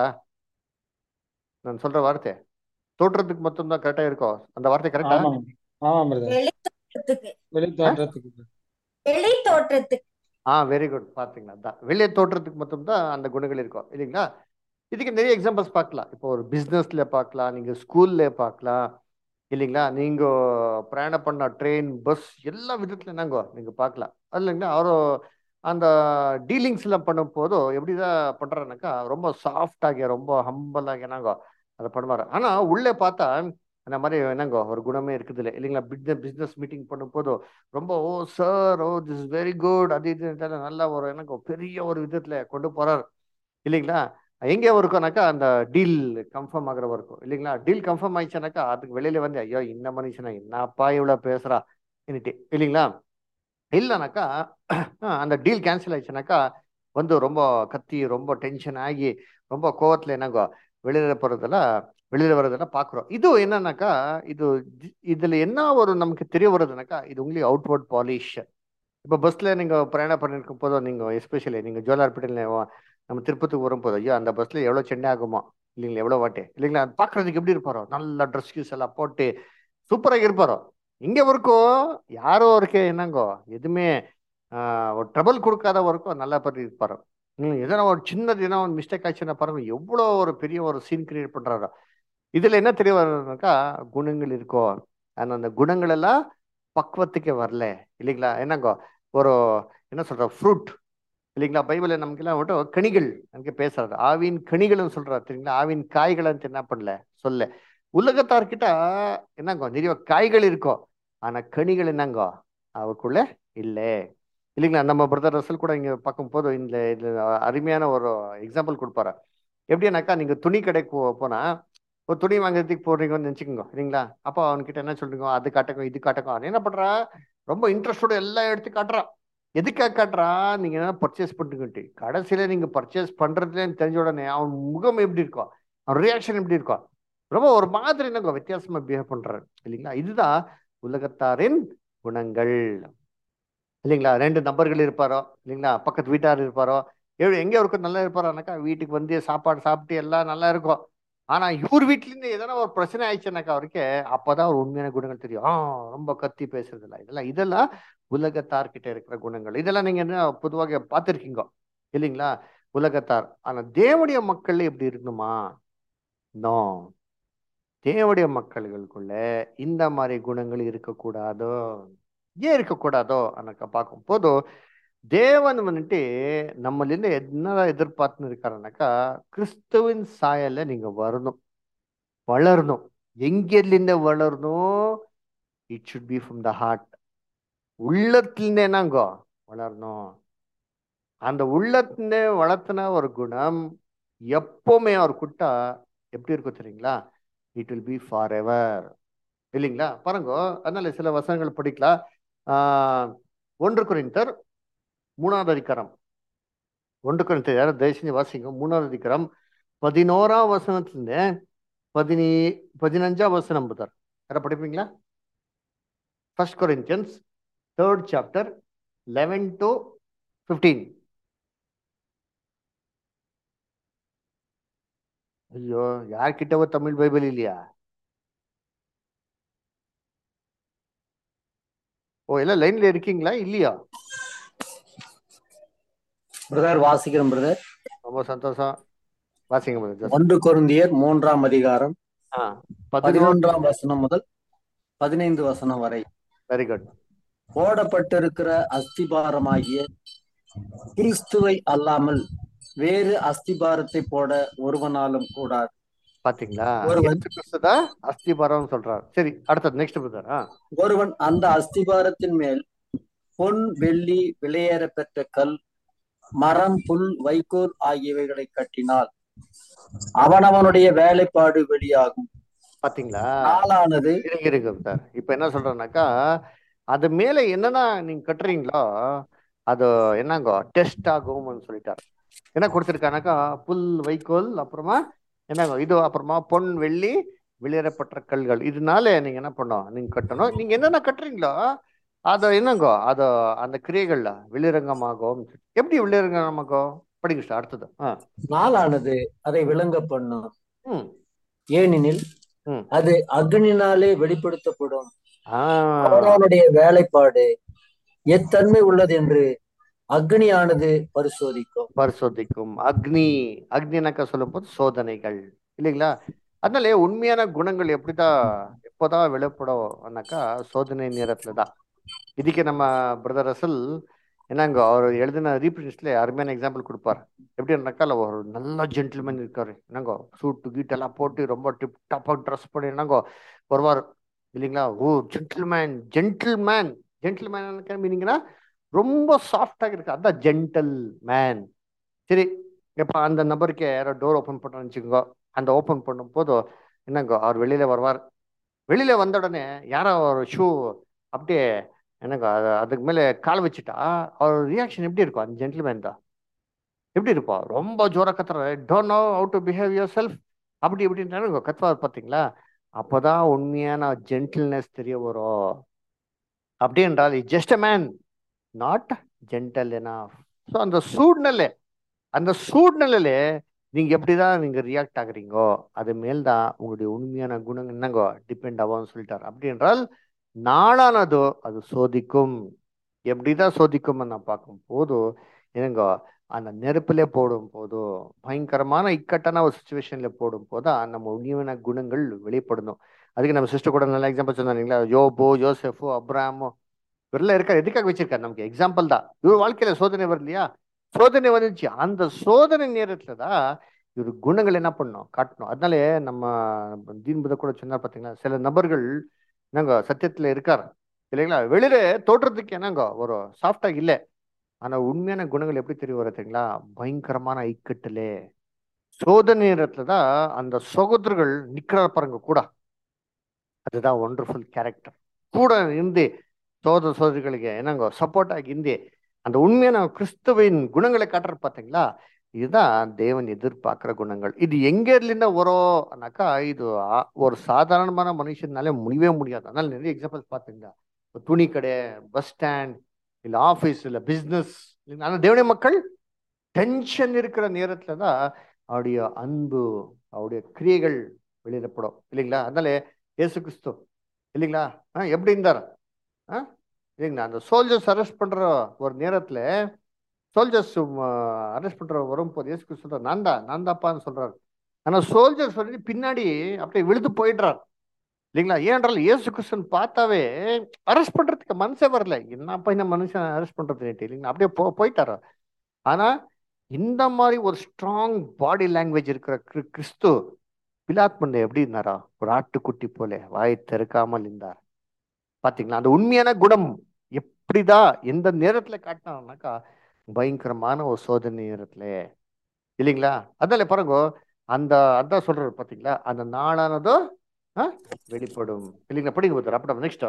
நான் சொல்ற வார்த்தை தோற்றத்துக்கு மட்டும் தான் கரெக்டா இருக்கும் அந்த வார்த்தை கரெக்டா ஆமாங்க ஆமாம் பிரதர் வெளி தோற்றத்துக்கு வெளி தோற்றத்துக்கு வெளி தோற்றத்துக்கு ஆ வெரி குட் பாத்தீங்களா அதான் வெளியே தோற்றத்துக்கு மட்டும்தான் அந்த குணங்கள் இருக்கும் இல்லைங்களா இதுக்கு நிறைய எக்ஸாம்பிள்ஸ் பார்க்கலாம் இப்போ ஒரு பிஸ்னஸ்ல பார்க்கலாம் நீங்க ஸ்கூல்ல பார்க்கலாம் இல்லைங்களா நீங்க பிரயாணம் பண்ண ட்ரெயின் பஸ் எல்லா விதத்துல என்னங்கோ நீங்க பார்க்கலாம் அது இல்லைங்களா அவரு அந்த டீலிங்ஸ் எல்லாம் பண்ணும் போதோ எப்படிதான் பண்றாருனாக்கா ரொம்ப சாஃப்ட் ஆகி ரொம்ப ஹம்பல் ஆகி என்னங்கோ அதை பண்ணுவாரு ஆனா உள்ளே பார்த்தா அந்த மாதிரி என்னங்கோ ஒரு குணமே இருக்குது இல்லை இல்லைங்களா பிஸ்னஸ் பிஸ்னஸ் மீட்டிங் பண்ணும் போதோ ரொம்ப oh sir oh this very good அது இது இதெல்லாம் நல்ல ஒரு எனக்கு பெரிய ஒரு விதத்துல கொண்டு போறாரு இல்லைங்களா எங்கே இருக்கும்னாக்கா அந்த டீல் கன்ஃபார்ம் ஆகிற வரைக்கும் இல்லைங்களா டீல் கன்ஃபார்ம் ஆயிடுச்சுனாக்கா அதுக்கு வெளியில வந்து ஐயோ இந்த மனுஷனா என்னப்பா இவ்வளவு பேசுறா இன்னிட்டு இல்லைங்களா இல்லைனாக்கா அந்த டீல் கேன்சல் ஆயிடுச்சுனாக்கா வந்து ரொம்ப கத்தி ரொம்ப டென்ஷன் ஆகி ரொம்ப கோவத்துல என்னங்கோ வெளியில போறதெல்லாம் வெளியில வர்றதெல்லாம் பாக்குறோம் இது என்னன்னாக்கா இது ஜி- இதுல என்ன ஒரு நமக்கு தெரிய வருதுனாக்கா இது உங்களுக்கு அவுட்வர்ட் பாலிஷ் இப்போ பஸ்ல நீங்க பிரயாணம் பண்ணிருக்கும் போதோ நீங்க எஸ்பெஷலி நீங்க ஜோலார்பேட்டையில நம்ம திருப்பத்துக்கு வரும்போது ஐயோ அந்த பஸ்ல எவ்வளவு சென்னை ஆகுமா இல்லைங்களா எவ்வளவு வாட்டி இல்லைங்களா அது பாக்குறதுக்கு எப்படி இருப்பாரோ நல்ல ட்ரெஸ் கிஸ் எல்லாம் போட்டு சூப்பராக இருப்பாரோ இங்க வரைக்கும் யாரோ இருக்கு என்னங்கோ எதுவுமே ஆஹ், ஒரு ட்ரபிள் கொடுக்காத வரைக்கும் நல்லா பண்ணி இருப்பாரோ ம், எதனா ஒரு சின்னது எதனா ஒரு மிஸ்டேக் ஆச்சுன்னா பாருங்க எவ்வளோ ஒரு பெரிய ஒரு சீன் கிரியேட் பண்றாரோ இதுல என்ன தெரிய வருதுனாக்கா குணங்கள் இருக்கோ ஆனா அந்த குணங்கள் எல்லாம் பக்குவத்துக்கே வரல இல்லைங்களா என்னங்கோ ஒரு என்ன சொல்ற ஃப்ரூட் இல்லைங்களா பைபிள்ல நமக்கு எல்லாம் மட்டும் கனிகள் நமக்கு பேசுறது ஆவின் கனிகள்னு சொல்றாரு தெரியுங்களா ஆவின் காய்கள் என்ன பண்ணல சொல்ல உலகத்தார்கிட்ட என்னங்கோ நிறைய காய்கள் இருக்கும் ஆனா கனிகள் என்னங்கோ அவருக்குள்ள இல்லை இல்லைங்களா நம்ம பிரதர் ரசல் கூட இங்க பார்க்கும் போது இந்த இது அருமையான ஒரு எக்ஸாம்பிள் கொடுப்பாரு எப்படின்னாக்கா நீங்க துணி கடைக்கு போ- போனா ஒரு துணி வாங்குறதுக்கு போறீங்கன்னு நினைச்சுக்கோங்க இல்லைங்களா அப்போ அவன்கிட்ட என்ன சொல்றீங்க அது காட்டுங்க இது காட்டுங்க அவன் என்ன பண்றா ரொம்ப இன்ட்ரெஸ்டோட எல்லாம் எடுத்து காட்டுறான் எதுக்காக காட்டுறா நீங்க என்ன பர்ச்சேஸ் பண்ணுங்கட்டு கடைசியில நீங்க பர்ச்சேஸ் பண்றதுலன்னு தெரிஞ்ச உடனே அவன் முகம் எப்படி இருக்கும் அவன் ரியாக்ஷன் எப்படி இருக்கும் ரொம்ப ஒரு மாதிரி என்னங்க வித்தியாசமா பிஹேவ் பண்றாரு இல்லைங்களா இதுதான் உலகத்தாரின் குணங்கள் இல்லைங்களா ரெண்டு நபர்கள் இருப்பாரோ இல்லைங்களா பக்கத்து வீட்டார் இருப்பாரோ எவ்வளவு எங்க இருக்கும் நல்லா இருப்பாரோனாக்கா வீட்டுக்கு வந்து சாப்பாடு சாப்பிட்டு எல்லாம் நல்லா இருக்கும் ஆனா இவர் வீட்ல இருந்து எதனா ஒரு பிரச்சனை ஆயிடுச்சுனாக்கா அவருக்கு அப்பதான் ஒரு உண்மையான குணங்கள் தெரியும் ஆ ரொம்ப கத்தி பேசுறது இல்ல இதெல்லாம் இதெல்லாம் உலகத்தார்கிட்ட இருக்கிற குணங்கள் இதெல்லாம் நீங்க என்ன பொதுவாக பார்த்திருக்கீங்க இல்லைங்களா உலகத்தார் ஆனா தேவடைய மக்கள் எப்படி இருக்கணுமா நோ தேவடைய மக்கள்களுக்குள்ள இந்த மாதிரி குணங்கள் இருக்கக்கூடாதோ ஏன் இருக்கக்கூடாதோ அனக்க பார்க்கும் போது தேவன் வந்துட்டு நம்மளிருந்து என்ன எதிர்பார்த்துன்னு இருக்காருனாக்கா கிறிஸ்துவின் சாயல்ல நீங்க வரணும் வளரணும் எங்கிருந்து வளரணும் it should be from the heart உள்ளத்திலிருந்து என்னங்கோ வளரணும் அந்த உள்ளத்திலே வளர்த்தின ஒரு குணம் எப்பவுமே அவர் குட்டா எப்படி இருக்கும் தெரியுங்களா it will be forever இல்லைங்களா பாருங்க அதனால சில வசனங்கள் படிக்கலாம் ஆஹ் ஒன்று குறிந்தர் மூணாவது அதிகாரம் ஒன்று குறிந்தர் யாரும் தயவு செஞ்சு வாசிங்க மூணாவது அதிகாரம் பதினோராம் வசனத்துல பதினி பதினஞ்சாம் வசனம் புதர் யாரை படிப்பீங்களா first Corinthians third chapter eleven to fifteen ஐயோ யார்கிட்டவோ தமிழ் பைபிள் இல்லையா ஓ எல்லாம் லைன்ல இருக்கீங்களா இல்லையா பிரதர் வாசிக்கிறேன் பிரதர் ரொம்ப சந்தோஷம் வாசிங்க brother. just. ஒன்று கொருந்தியர் மூன்றாம் அதிகாரம் ஆ பதினொன்று பதினொன்றாம் வசனம் முதல் பதினைந்து வசனம் வரை வெரி குட் போடப்பட்டிருக்கிற அஸ்திபாரமாகிய கிறிஸ்துவை அல்லாமல் வேறு அஸ்திபாரத்தை போட ஒருவனாலும் கூடாது பாத்தீங்களா ஒருவன் இயேசு கிறிஸ்து தான் அஸ்திபாரம் சொல்றார் சரி அடுத்தது நெக்ஸ்ட் பிரதர் ஆ ஒருவன் அந்த அஸ்திபாரத்தின் மேல் பொன் வெள்ளி விலையேற பெற்ற கல் மரம் புல் வைக்கோல் ஆகியவைகளை கட்டினால் அவனவனுடைய வேலைப்பாடு வெளியாகும் பாத்தீங்களா நாளானது இருக்கு இருக்கு சார் இப்ப என்ன சொல்றேன்னாக்கா அது மேல என்னன்னா நீங்க கட்டுறீங்களோ அது என்னங்கோ டெஸ்ட் ஆகும்னு சொல்லிட்டார் என்ன கொடுத்துருக்கானாக்கா புல் வைக்கோல் அப்புறமா என்னங்கோ இது அப்புறமா பொன் வெள்ளி வெளியேறப்பட்ட கல்கள் இதனால நீங்க என்ன பண்ணணும் நீங்க கட்டணும் நீங்க என்னென்ன கட்டுறீங்களோ அது என்னங்கோ அது அந்த கிரியைகள்ல வெளிரங்கமாகும் எப்படி வெளிரங்கமாகும் படிங்க சார் அடுத்தது ஆ நாளானது அதை விளங்க பண்ணும் ம் ஏனெனில் ம் அது அக்னினாலே வெளிப்படுத்தப்படும் ஆ அவனவனுடைய வேலைப்பாடு எத்தன்மை உள்ளது என்று அக்னியானது பரிசோதிக்கும் பரிசோதிக்கும் அக்னி அக்னினாக்கா சொல்லும் போது சோதனைகள் இல்லைங்களா அதனால உண்மையான குணங்கள் எப்படிதான் எப்போதான் வெளிப்படும்னாக்கா சோதனை நேரத்துல தான் இதுக்கு நம்ம பிரதர் ரசல் என்னங்க அவர் எழுதின ரீப்ரின்ஸ்ல அருமையான எக்ஸாம்பிள் கொடுப்பார் எப்படின்னாக்கா இல்ல ஒரு நல்ல ஜென்டில்மேன் இருக்காரு என்னங்கோ சூட்டு கீட் எல்லாம் போட்டு ரொம்ப டிப் டாப்பா ட்ரெஸ் பண்ணி என்னங்கோ வருவார் இல்லைங்களா ஓ ஜென்டில்மேன் ஜென்டில்மேன் ஜென்டில்மேன் மீனிங்னா ரொம்ப சாஃப்டாக இருக்கு அதான் ஜென்டல் மேன் சரி இப்போ அந்த நபருக்கு யாரோ டோர் ஓப்பன் பண்ணுறேன்னு வச்சுக்கோங்க அந்த ஓப்பன் பண்ணும் போது என்னங்க அவர் வெளியில வருவார் வெளியில வந்த உடனே யாரோ ஒரு ஷூ அப்படியே என்னங்க அது அதுக்கு மேலே கால் வச்சுட்டா அவர் ரியாக்ஷன் எப்படி இருக்கும் அந்த ஜென்டில்மேன் தான் எப்படி இருப்பா ரொம்ப ஜோரா கத்துற don't know how to behave yourself அப்படி இப்படின்றாங்க கத்துவார் பார்த்தீங்களா அப்போதான் உண்மையான ஜென்டில்னஸ் தெரிய வரும் அப்படி என்றால் just a man not gentle enough so அந்த சூழ்நிலை அந்த சூழ்நிலையில நீங்க எப்படிதான் நீங்க ரியாக்ட் ஆகுறீங்கோ அது மேல் தான் உங்களுடைய உண்மையான குணம் என்னங்கோ டிபெண்ட் ஆகும்னு சொல்லிட்டார் அப்படி என்றால் நாளானதோ அது சோதிக்கும் எப்படிதான் சோதிக்கும்னு நான் பார்க்கும் போது என்னங்கோ அந்த நெருப்பிலே போடும் போதோ பயங்கரமான இக்கட்டான ஒரு சுச்சுவேஷன்ல போடும் போது நம்ம உண்மையான குணங்கள் வெளிப்படணும் அதுக்கு நம்ம சிஸ்டர் கூட நல்ல எக்ஸாம்பிள் சொன்னாங்களா யோபோ யோசெஃபோ அப்ராமோ இவரெல்லாம் இருக்காரு எதுக்காக வச்சிருக்காரு நமக்கு எக்ஸாம்பிள் தான் இவர் வாழ்க்கையில சோதனை வரலையா சோதனை வந்துச்சு அந்த சோதனை நேரத்துல தான் இவர் குணங்கள் என்ன பண்ணணும் காட்டணும் அதனால நம்ம தீன்புத கூட சொன்னார் பார்த்தீங்களா சில நபர்கள் என்னங்க சத்தியத்துல இருக்கார் இல்லைங்களா வெளியில தோற்றத்துக்கு என்னங்க ஒரு சாஃப்டா இல்லை ஆனா உண்மையான குணங்கள் எப்படி தெரிய வரீங்களா பயங்கரமான ஐக்கட்டிலே சோதனை நேரத்துல தான் அந்த சகோதரர்கள் நிக்கிறார் பாருங்க கூட அதுதான் ஒண்டர்ஃபுல் கேரக்டர் கூட இருந்து சோதர சோதரிகளுக்கு என்னங்க சப்போர்ட் ஆகி இருந்து அந்த உண்மையான கிறிஸ்துவின் குணங்களை காட்டுற பார்த்தீங்களா இதுதான் தேவன் எதிர்பார்க்கிற குணங்கள் இது எங்க இருந்துன்னா வரோம்னாக்கா இது ஒரு சாதாரணமான மனுஷனாலே முடியவே முடியாது அதனால நிறைய எக்ஸாம்பிள்ஸ் பார்த்தீங்களா துணி கடை பஸ் ஸ்டாண்ட் இல்லை ஆஃபீஸ் இல்லை பிஸ்னஸ் ஆனால் தேவனுடைய மக்கள் டென்ஷன் இருக்கிற நேரத்துல தான் அவருடைய அன்பு அவருடைய கிரியைகள் வெளியிடப்படும் இல்லைங்களா அதனால இயேசு கிறிஸ்து இல்லைங்களா ஆ எப்படி இருந்தார் ஆ இல்லைங்களா அந்த சோல்ஜர்ஸ் அரெஸ்ட் பண்ற ஒரு நேரத்துல சோல்ஜர்ஸ் அரெஸ்ட் பண்ற வரும்போது இயேசு கிறிஸ்து சொல்றார் நான் தான் நான் தான்ப்பான்னு சொல்றாரு ஆனா சோல்ஜர்ஸ் வந்து பின்னாடி அப்படியே விழுந்து போயிடுறார் இல்லைங்களா ஏன்றால் இயேசு கிறிஸ்தன் பார்த்தாவே அரெஸ்ட் பண்றதுக்கு மனசே வரல என்னப்பா இந்த மனுஷன் அரெஸ்ட் பண்றது இல்லைங்களா அப்படியே போ போயிட்டாரா ஆனா இந்த மாதிரி ஒரு ஸ்ட்ராங் பாடி லாங்குவேஜ் இருக்கிற கிறிஸ்து பிலாத்மன் எப்படி இருந்தாரா ஒரு ஆட்டுக்குட்டி போல வாய் திறக்காமல் இருந்தார் பாத்தீங்களா அந்த உண்மையான குணம் எப்படிதான் எந்த நேரத்துல காட்டினாக்கா பயங்கரமான ஒரு சோதனை நேரத்துல இல்லைங்களா அதனால பாருங்க அந்த அதான் சொல்றாரு பாத்தீங்களா அந்த நாளானதோ வெளிப்படும் இல்லைங்களா படிங்க பார்த்தார் அப்படி நெக்ஸ்ட்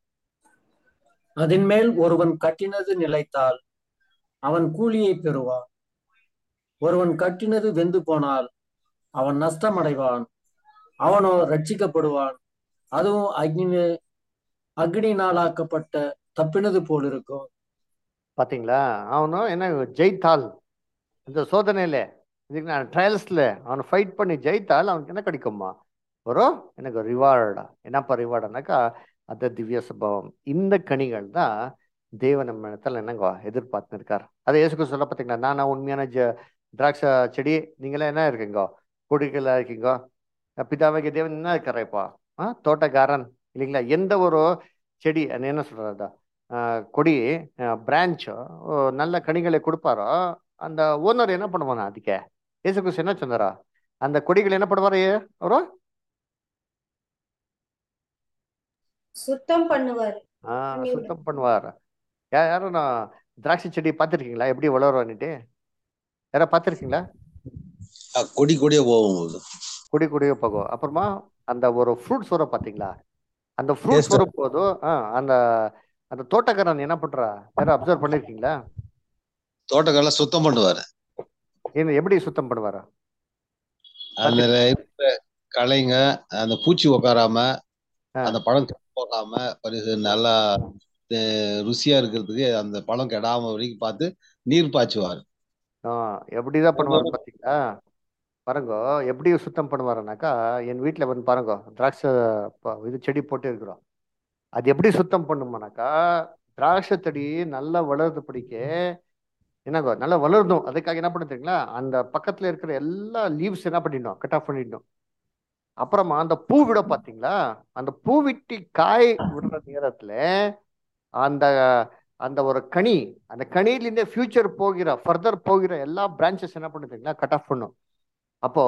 அதன் மேல் ஒருவன் கட்டினது நிலைத்தால் அவன் கூலியை பெறுவான் ஒருவன் கட்டினது வெந்து போனால் அவன் நஷ்டம் அடைவான் அவனோ ரட்சிக்கப்படுவான் அதுவும் அக்னி அக்னியினால் ஆக்கப்பட்ட தப்பினது போல் இருக்கும் பாத்தீங்களா அவனும் என்ன ஜெயித்தால் இந்த சோதனையில இதுக்கு நான் ட்ரையல்ஸ்ல அவனை ஃபைட் பண்ணி ஜெயித்தால் அவனுக்கு என்ன கிடைக்குமா ஒரு எனக்கு ரிவார்டா என்னப்பா ரிவார்டுனாக்கா அந்த திவ்ய சுபாவம் இந்த கனிகள் தான் தேவன் நம்ம இடத்துல என்னங்க எதிர்பார்த்து இருக்கார் அதை இயேசுக்கு சொல்ல பார்த்தீங்களா நானா உண்மையான ஜ திராட்சை செடி நீங்களாம் என்ன இருக்கீங்க கொடிகளா இருக்கீங்க பிதாவாகிய தேவன் என்ன இருக்காரா இப்போ ஆ தோட்டக்காரன் இல்லைங்களா எந்த ஒரு செடி அது என்ன சொல்றதா கொடி பிரான்ச் நல்ல கனிகளை கொடுப்பாரோ அந்த ஓனர் என்ன பண்ணுவானா அதுக்கே இயேசு கிறிஸ்து என்ன சொன்னாரா அந்த கொடிகள் என்ன பண்ணுவாரு அவரு சுத்தம் பண்ணுவாரு ஆ பண்ணி விடு சுத்தம் பண்ணுவார் யா யாரும் நான் திராட்சை செடி பார்த்துருக்கீங்களா எப்படி வளரும்னுட்டு யாரா பார்த்துருக்கீங்களா அஹ் கொடி கொடியா போகும்போது கொடி கொடியே போகும் அப்புறமா அந்த ஒரு ஃப்ரூட்ஸ் வரும் பார்த்தீங்களா அந்த ஃப்ரூட்ஸ் Taste. வரும் போது ஆ அந்த அந்த தோட்டக்காரன் என்ன பண்றா யாரும் அப்சர்வ் பண்ணிருக்கீங்களா தோட்டக்கால சுத்தம் பண்ணுவாரு என்ன எப்படி சுத்தம் பண்ணுவாரா அந்த இருக்கிற களைங்க அந்த பூச்சி உக்காராம ஆ. அந்த பழம் கெட்டு போகாம பரிசு நல்லா அஹ், ருசியா இருக்கிறதுக்கு அந்த பழம் கெடாம வரைக்கும் பார்த்து நீர் பாய்ச்சுவாரு ஆ எப்படிதான் பண்ணுவாரு பாத்தீங்களா பாருங்க எப்படி சுத்தம் பண்ணுவாருனாக்கா என் வீட்ல வந்து பாருங்க திராட்சை ப- இது செடி போட்டு இருக்கிறோம் அது எப்படி சுத்தம் பண்ணுமானாக்கா திராட்சை செடி நல்லா வளர்றது பிடிக்க என்னங்க நல்லா வளரணும் அதுக்காக என்ன பண்ண தெரியுங்களா அந்த பக்கத்துல இருக்கிற எல்லா லீவ்ஸ் என்ன பண்ணிடணும் கட் ஆஃப் பண்ணிடணும் அப்புறமா அந்த பூ விட பாத்தீங்களா அந்த பூ விட்டு காய் விடுற நேரத்துல அந்த அந்த ஒரு கனி அந்த கனியிலிருந்து ஃபியூச்சர் போகிற ஃபர்தர் போகிற எல்லா பிரான்ச்சஸ் என்ன பண்ணுறீங்களா கட் ஆஃப் பண்ணும் அப்போ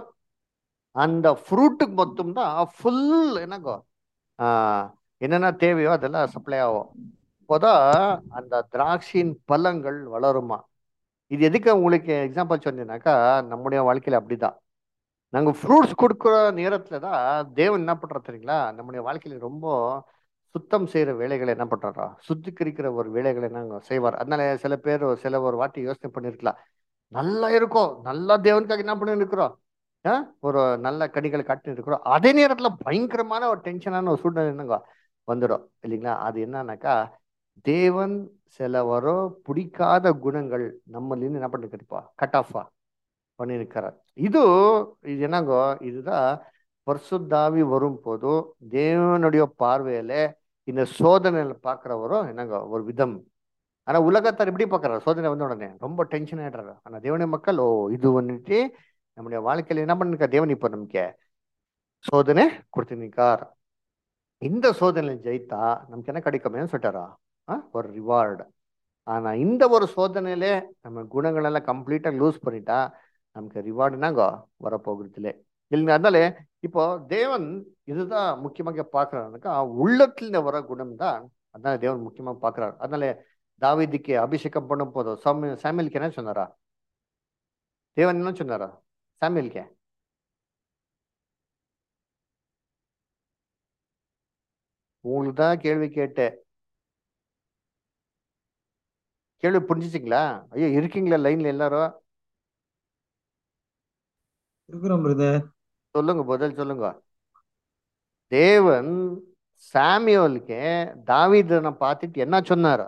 அந்த ஃப்ரூட்டுக்கு மொத்தம் தான் ஃபுல் என்னங்கோ ஆஹ் என்னென்ன தேவையோ அதெல்லாம் சப்ளை ஆகும் அப்போதான் அந்த திராட்சையின் பழங்கள் வளருமா இது எதுக்கு உங்களுக்கு எக்ஸாம்பிள் சொன்னீங்கன்னாக்கா நம்முடைய வாழ்க்கையில அப்படிதான் நாங்க ஃப்ரூட்ஸ் கொடுக்குற நேரத்துல தான் தேவன் என்ன பண்றாரு தெரியுங்களா நம்முடைய வாழ்க்கையில ரொம்ப சுத்தம் செய்யற வேலைகளை என்ன பண்றாரா சுத்திகரிக்கிற ஒரு வேலைகளை நாங்க செய்வார் அதனால சில பேர் சில ஒரு வாட்டி யோசனை பண்ணிருக்கலாம் நல்லா இருக்கும் நல்லா தேவனுக்காக என்ன பண்ணி இருக்கிறோம் ஆ? ஒரு நல்ல கனிகளை காட்டி இருக்கிறோம் அதே நேரத்துல பயங்கரமான ஒரு டென்ஷனான ஒரு சூழ்நிலை என்னங்க வந்துடும் இல்லைங்களா அது என்னன்னாக்கா தேவன் சில வர பிடிக்காத குணங்கள் நம்மளிருந்து என்ன பண்ணிருப்பா கட் ஆஃபா பண்ணியிருக்கிறார் இது இது என்னங்கோ இதுதான் பரிசுத்தாவி வரும் போது தேவனுடைய பார்வையில இந்த சோதனையில பார்க்கிறவரும் என்னங்க ஒரு விதம் ஆனா உலகத்தார் எப்படி பார்க்கறாரு சோதனை வந்த உடனே ரொம்ப டென்ஷன் ஆயிடுறாரு ஆனா தேவனுடைய மக்கள் ஓ இது வந்துட்டு நம்முடைய வாழ்க்கையில என்ன பண்ணிருக்கா தேவன் இப்ப நமக்கு சோதனை கொடுத்துருக்கார் இந்த சோதனையில ஜெயித்தா நமக்கு என்ன கிடைக்குமே சொல்லிட்டாரா ஆ? ஒரு ரிவார்டு ஆனா இந்த ஒரு சோதனையில நம்ம குணங்கள் எல்லாம் கம்ப்ளீட்டா லூஸ் பண்ணிட்டா நமக்கு ரிவார்டுனாங்க வரப்போகிறது இல்லை இல்லைங்க அதனால இப்போ தேவன் இதுதான் முக்கியமாக பார்க்கறாருனாக்கா உள்ளத்துல வர குணம் தான் அதான் தேவன் முக்கியமாக பார்க்கறாரு அதனால தாவீதுக்கு அபிஷேகம் பண்ணும் போதும் சாமி சாமியலுக்கு என்ன சொன்னாரா தேவன் என்ன சொன்னாரா சாமியலுக்கு உங்களுக்கு தான் கேள்வி கேட்டேன் கேள்வி புரிஞ்சுச்சிங்களா ஐயோ இருக்கீங்களா லைன்ல எல்லாரும் இருக்கிறோம் பிரதர் சொல்லுங்க பதில் சொல்லுங்க தேவன் சாமியோலுக்கு தாவீதனை பார்த்துட்டு என்ன சொன்னாரு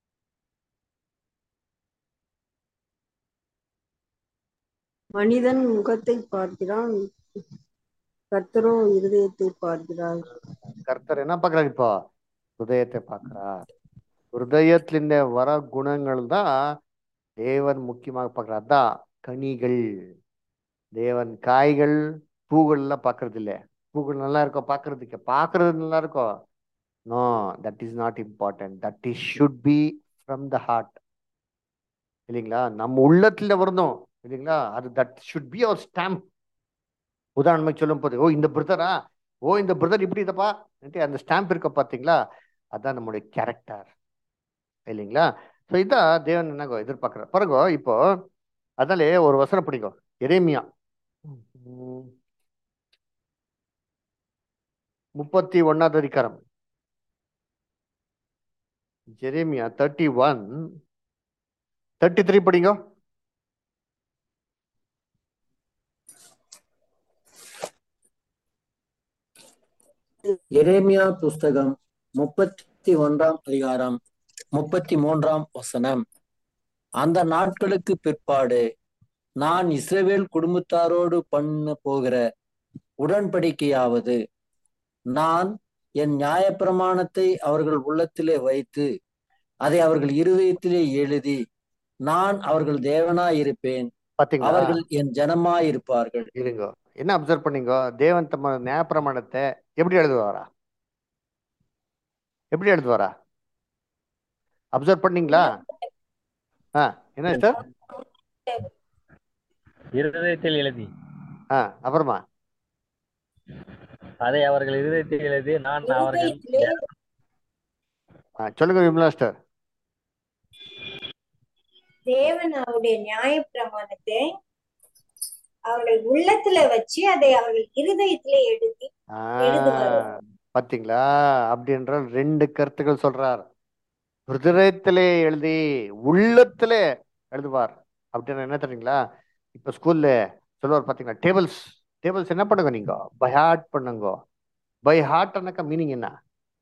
மனிதன் முகத்தை பார்க்கிறான் கர்த்தரோ இருதயத்தை பார்க்கிறார் கர்த்தர் என்ன பார்க்கறாரு இப்போ ஹிருதயத்தை பார்க்கறார் ஹிருதயத்திலிருந்த வர குணங்கள் தான் தேவன் முக்கியமாக பார்க்கறார் அதான் கனிகள் தேவன் காய்கள் பூகள் எல்லாம் பார்க்கறது இல்ல பூக்கள் நல்லா இருக்கும் பார்க்கறதுக்கு பார்க்கறது நல்லா இருக்கும் no that is not important that is should be from the heart இல்லைங்களா நம்ம உள்ளத்துல வரணும் இல்லைங்களா அது that should be our stamp உதாரணமாக சொல்லும் போது ஓ இந்த பிரதரா ஓ இந்த பிரதர் இப்படி இதப்பா அந்த ஸ்டாம்ப் இருக்க பார்த்தீங்களா அதான் நம்முடைய கேரக்டர் இல்லைங்களா ஸோ இதான் தேவன் என்ன எதிர்பார்க்குறார் பாருங்க இப்போ அதனாலே ஒரு வசனம் பிடிக்கும் எரேமியா உம், முப்பத்தி ஒன்னாவது அதிகாரம் Jeremiah thirty one thirty three படிங்க எரேமியா புஸ்தகம் முப்பத்தி ஒன்றாம் அதிகாரம் முப்பத்தி மூன்றாம் வசனம் அந்த நாட்களுக்கு பிற்பாடு நான் இஸ்ரவேல் குடும்பத்தாரோடு பண்ண போகிற உடன்படிக்கையாவது நான் என் நியாயப்பிரமாணத்தை அவர்கள் உள்ளத்திலே வைத்து அதை அவர்கள் இருதயத்திலே எழுதி நான் அவர்கள் தேவனாய் இருப்பேன் பாத்தீங்களா அவர்கள் என் ஜனமாய் இருப்பார்கள் இருங்க என்ன அப்சர்வ் பண்ணீங்க தேவன் தம்ம நியாயப்பிரமாணத்தை எப்படி எழுதுவாரா எப்படி எழுதுவாரா அப்சர்வ் பண்ணீங்களா ஆ என்ன சார் இருதயத்தில் எழுதி ஆ அப்புறமா அதை அவர்கள் இருதயத்தில் எழுதி நான் அவர்கள் இருதயத்திலே ஆ, சொல்லுங்க விமலா சார் தேவன் அவருடைய நியாய பிரமாணத்தை அவர்கள் உள்ளத்துல வச்சு அதை அவர்கள் இருதயத்திலே எழுதி ஆ எழுதுவாரு பாத்தீங்களா அப்படின்ற ரெண்டு கருத்துக்கள் சொல்றார் ஹிருதயத்திலே எழுதி உள்ளத்திலே எழுதுவார் அப்படின்னு என்ன தெரியுங்களா இப்ப ஸ்கூல்ல சொல்லுவார் பாத்தீங்களா டேபிள்ஸ் டேபிள்ஸ் என்ன பண்ணுங்க நீங்க பை ஹார்ட் பண்ணுங்க பை ஹார்ட்னாக்கா மீனிங் என்ன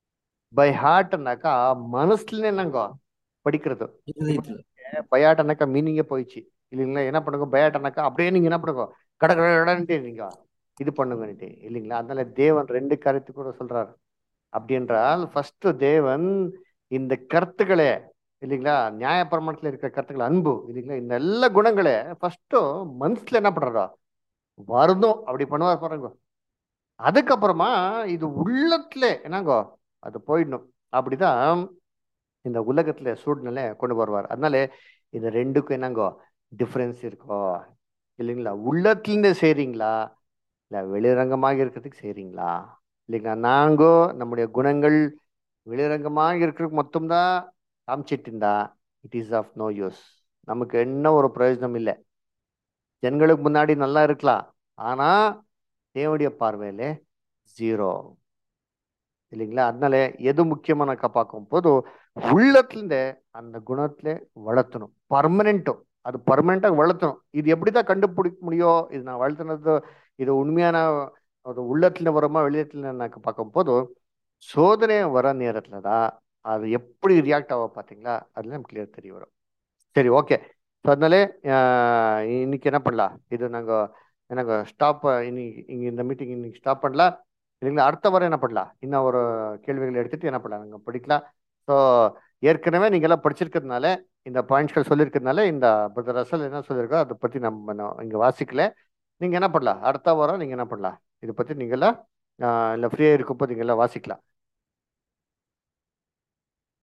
பை ஹார்ட்னாக்கா மனசுல என்னங்க படிக்கிறது இருதயத்துல பயாட்டனாக்கா மீனிங்கே போயிடுச்சு இல்லைங்களா என்ன பண்ணுங்க பயாட்டனாக்கா அப்படியே நீங்க என்ன பண்ணுங்க கட கட கடன்ட்டு நீங்க இது பண்ணுங்கன்னுட்டு இல்லைங்களா அதனால தேவன் ரெண்டு கருத்து கூட சொல்றாரு அப்படி என்றால் ஃபர்ஸ்ட் தேவன் இந்த கருத்துக்களே இல்லைங்களா நியாயப்பிரமாணத்துல இருக்கிற கருத்துக்கள் அன்பு இல்லைங்களா இந்த எல்லா குணங்களே ஃபர்ஸ்ட் மனசுல என்ன பண்றாரோ வருதும் அப்படி பண்ணுவார் பாருங்க அதுக்கப்புறமா இது உள்ளத்துல என்னங்கோ அது போயிடணும் அப்படிதான் இந்த உலகத்துல சூழ்நிலை கொண்டு வருவார் அதனால இது ரெண்டுக்கும் என்னங்கோ டிஃப்ரென்ஸ் இருக்கோ இல்லைங்களா உள்ளத்துலேருந்து செய்றீங்களா இல்லை வெளிரங்கமாக இருக்கிறதுக்கு செய்றீங்களா இல்லைங்களா நாங்கோ நம்முடைய குணங்கள் வெளிரங்கமாக இருக்கிறதுக்கு மட்டும்தான் காமிச்சிட்டு இருந்தா it is of no use நமக்கு என்ன ஒரு பிரயோஜனம் இல்லை ஜனங்களுக்கு முன்னாடி நல்லா இருக்கலாம் ஆனா தேவனுடைய பார்வையில ஜீரோ இல்லைங்களா அதனால எது முக்கியமானக்கா பார்க்கும் போது உள்ளத்துலேருந்து அந்த குணத்துல வளர்த்தணும் பர்மனெண்ட்டும் அது பர்மனெண்ட்டாக வளர்த்தணும் இது எப்படி தான் கண்டுபிடிக்க முடியும் இது நான் வளர்த்துனது இது உண்மையான அது உள்ளத்துல வருமா வெளியத்துல எனக்கு பார்க்கும் போது சோதனை வர நேரத்துல தான் அது எப்படி ரியாக்ட் ஆகும் பார்த்தீங்களா அதுல நமக்கு கிளியர் தெரிய வரும் சரி ஓகே ஸோ அதனாலே ஆஹ் இன்னைக்கு என்ன பண்ணலாம் இது நாங்கள் எனக்கு ஸ்டாப் இன்னைக்கு இங்கே இந்த மீட்டிங் இன்னைக்கு ஸ்டாப் பண்ணலாம் இல்லைங்களா அடுத்த வாரம் என்ன பண்ணலாம் இன்னும் ஒரு கேள்விகளை எடுத்துட்டு என்ன பண்ணலாம் நாங்கள் படிக்கலாம் ஸோ ஏற்கனவே நீங்கள் எல்லாம் படிச்சிருக்கிறதுனால இந்த பாயிண்ட்ஸ்கள் சொல்லியிருக்கிறதுனால இந்த பிரதர் ரசல் என்ன சொல்லியிருக்கோ அதை பற்றி நம்ம இங்கே வாசிக்கல நீங்கள் என்ன பண்ணலாம் அடுத்த வாரம் நீங்கள் என்ன பண்ணலாம் இதை பற்றி நீங்களாம் இல்லை ஃப்ரீயாக இருக்கும்போது நீங்களாம் வாசிக்கலாம்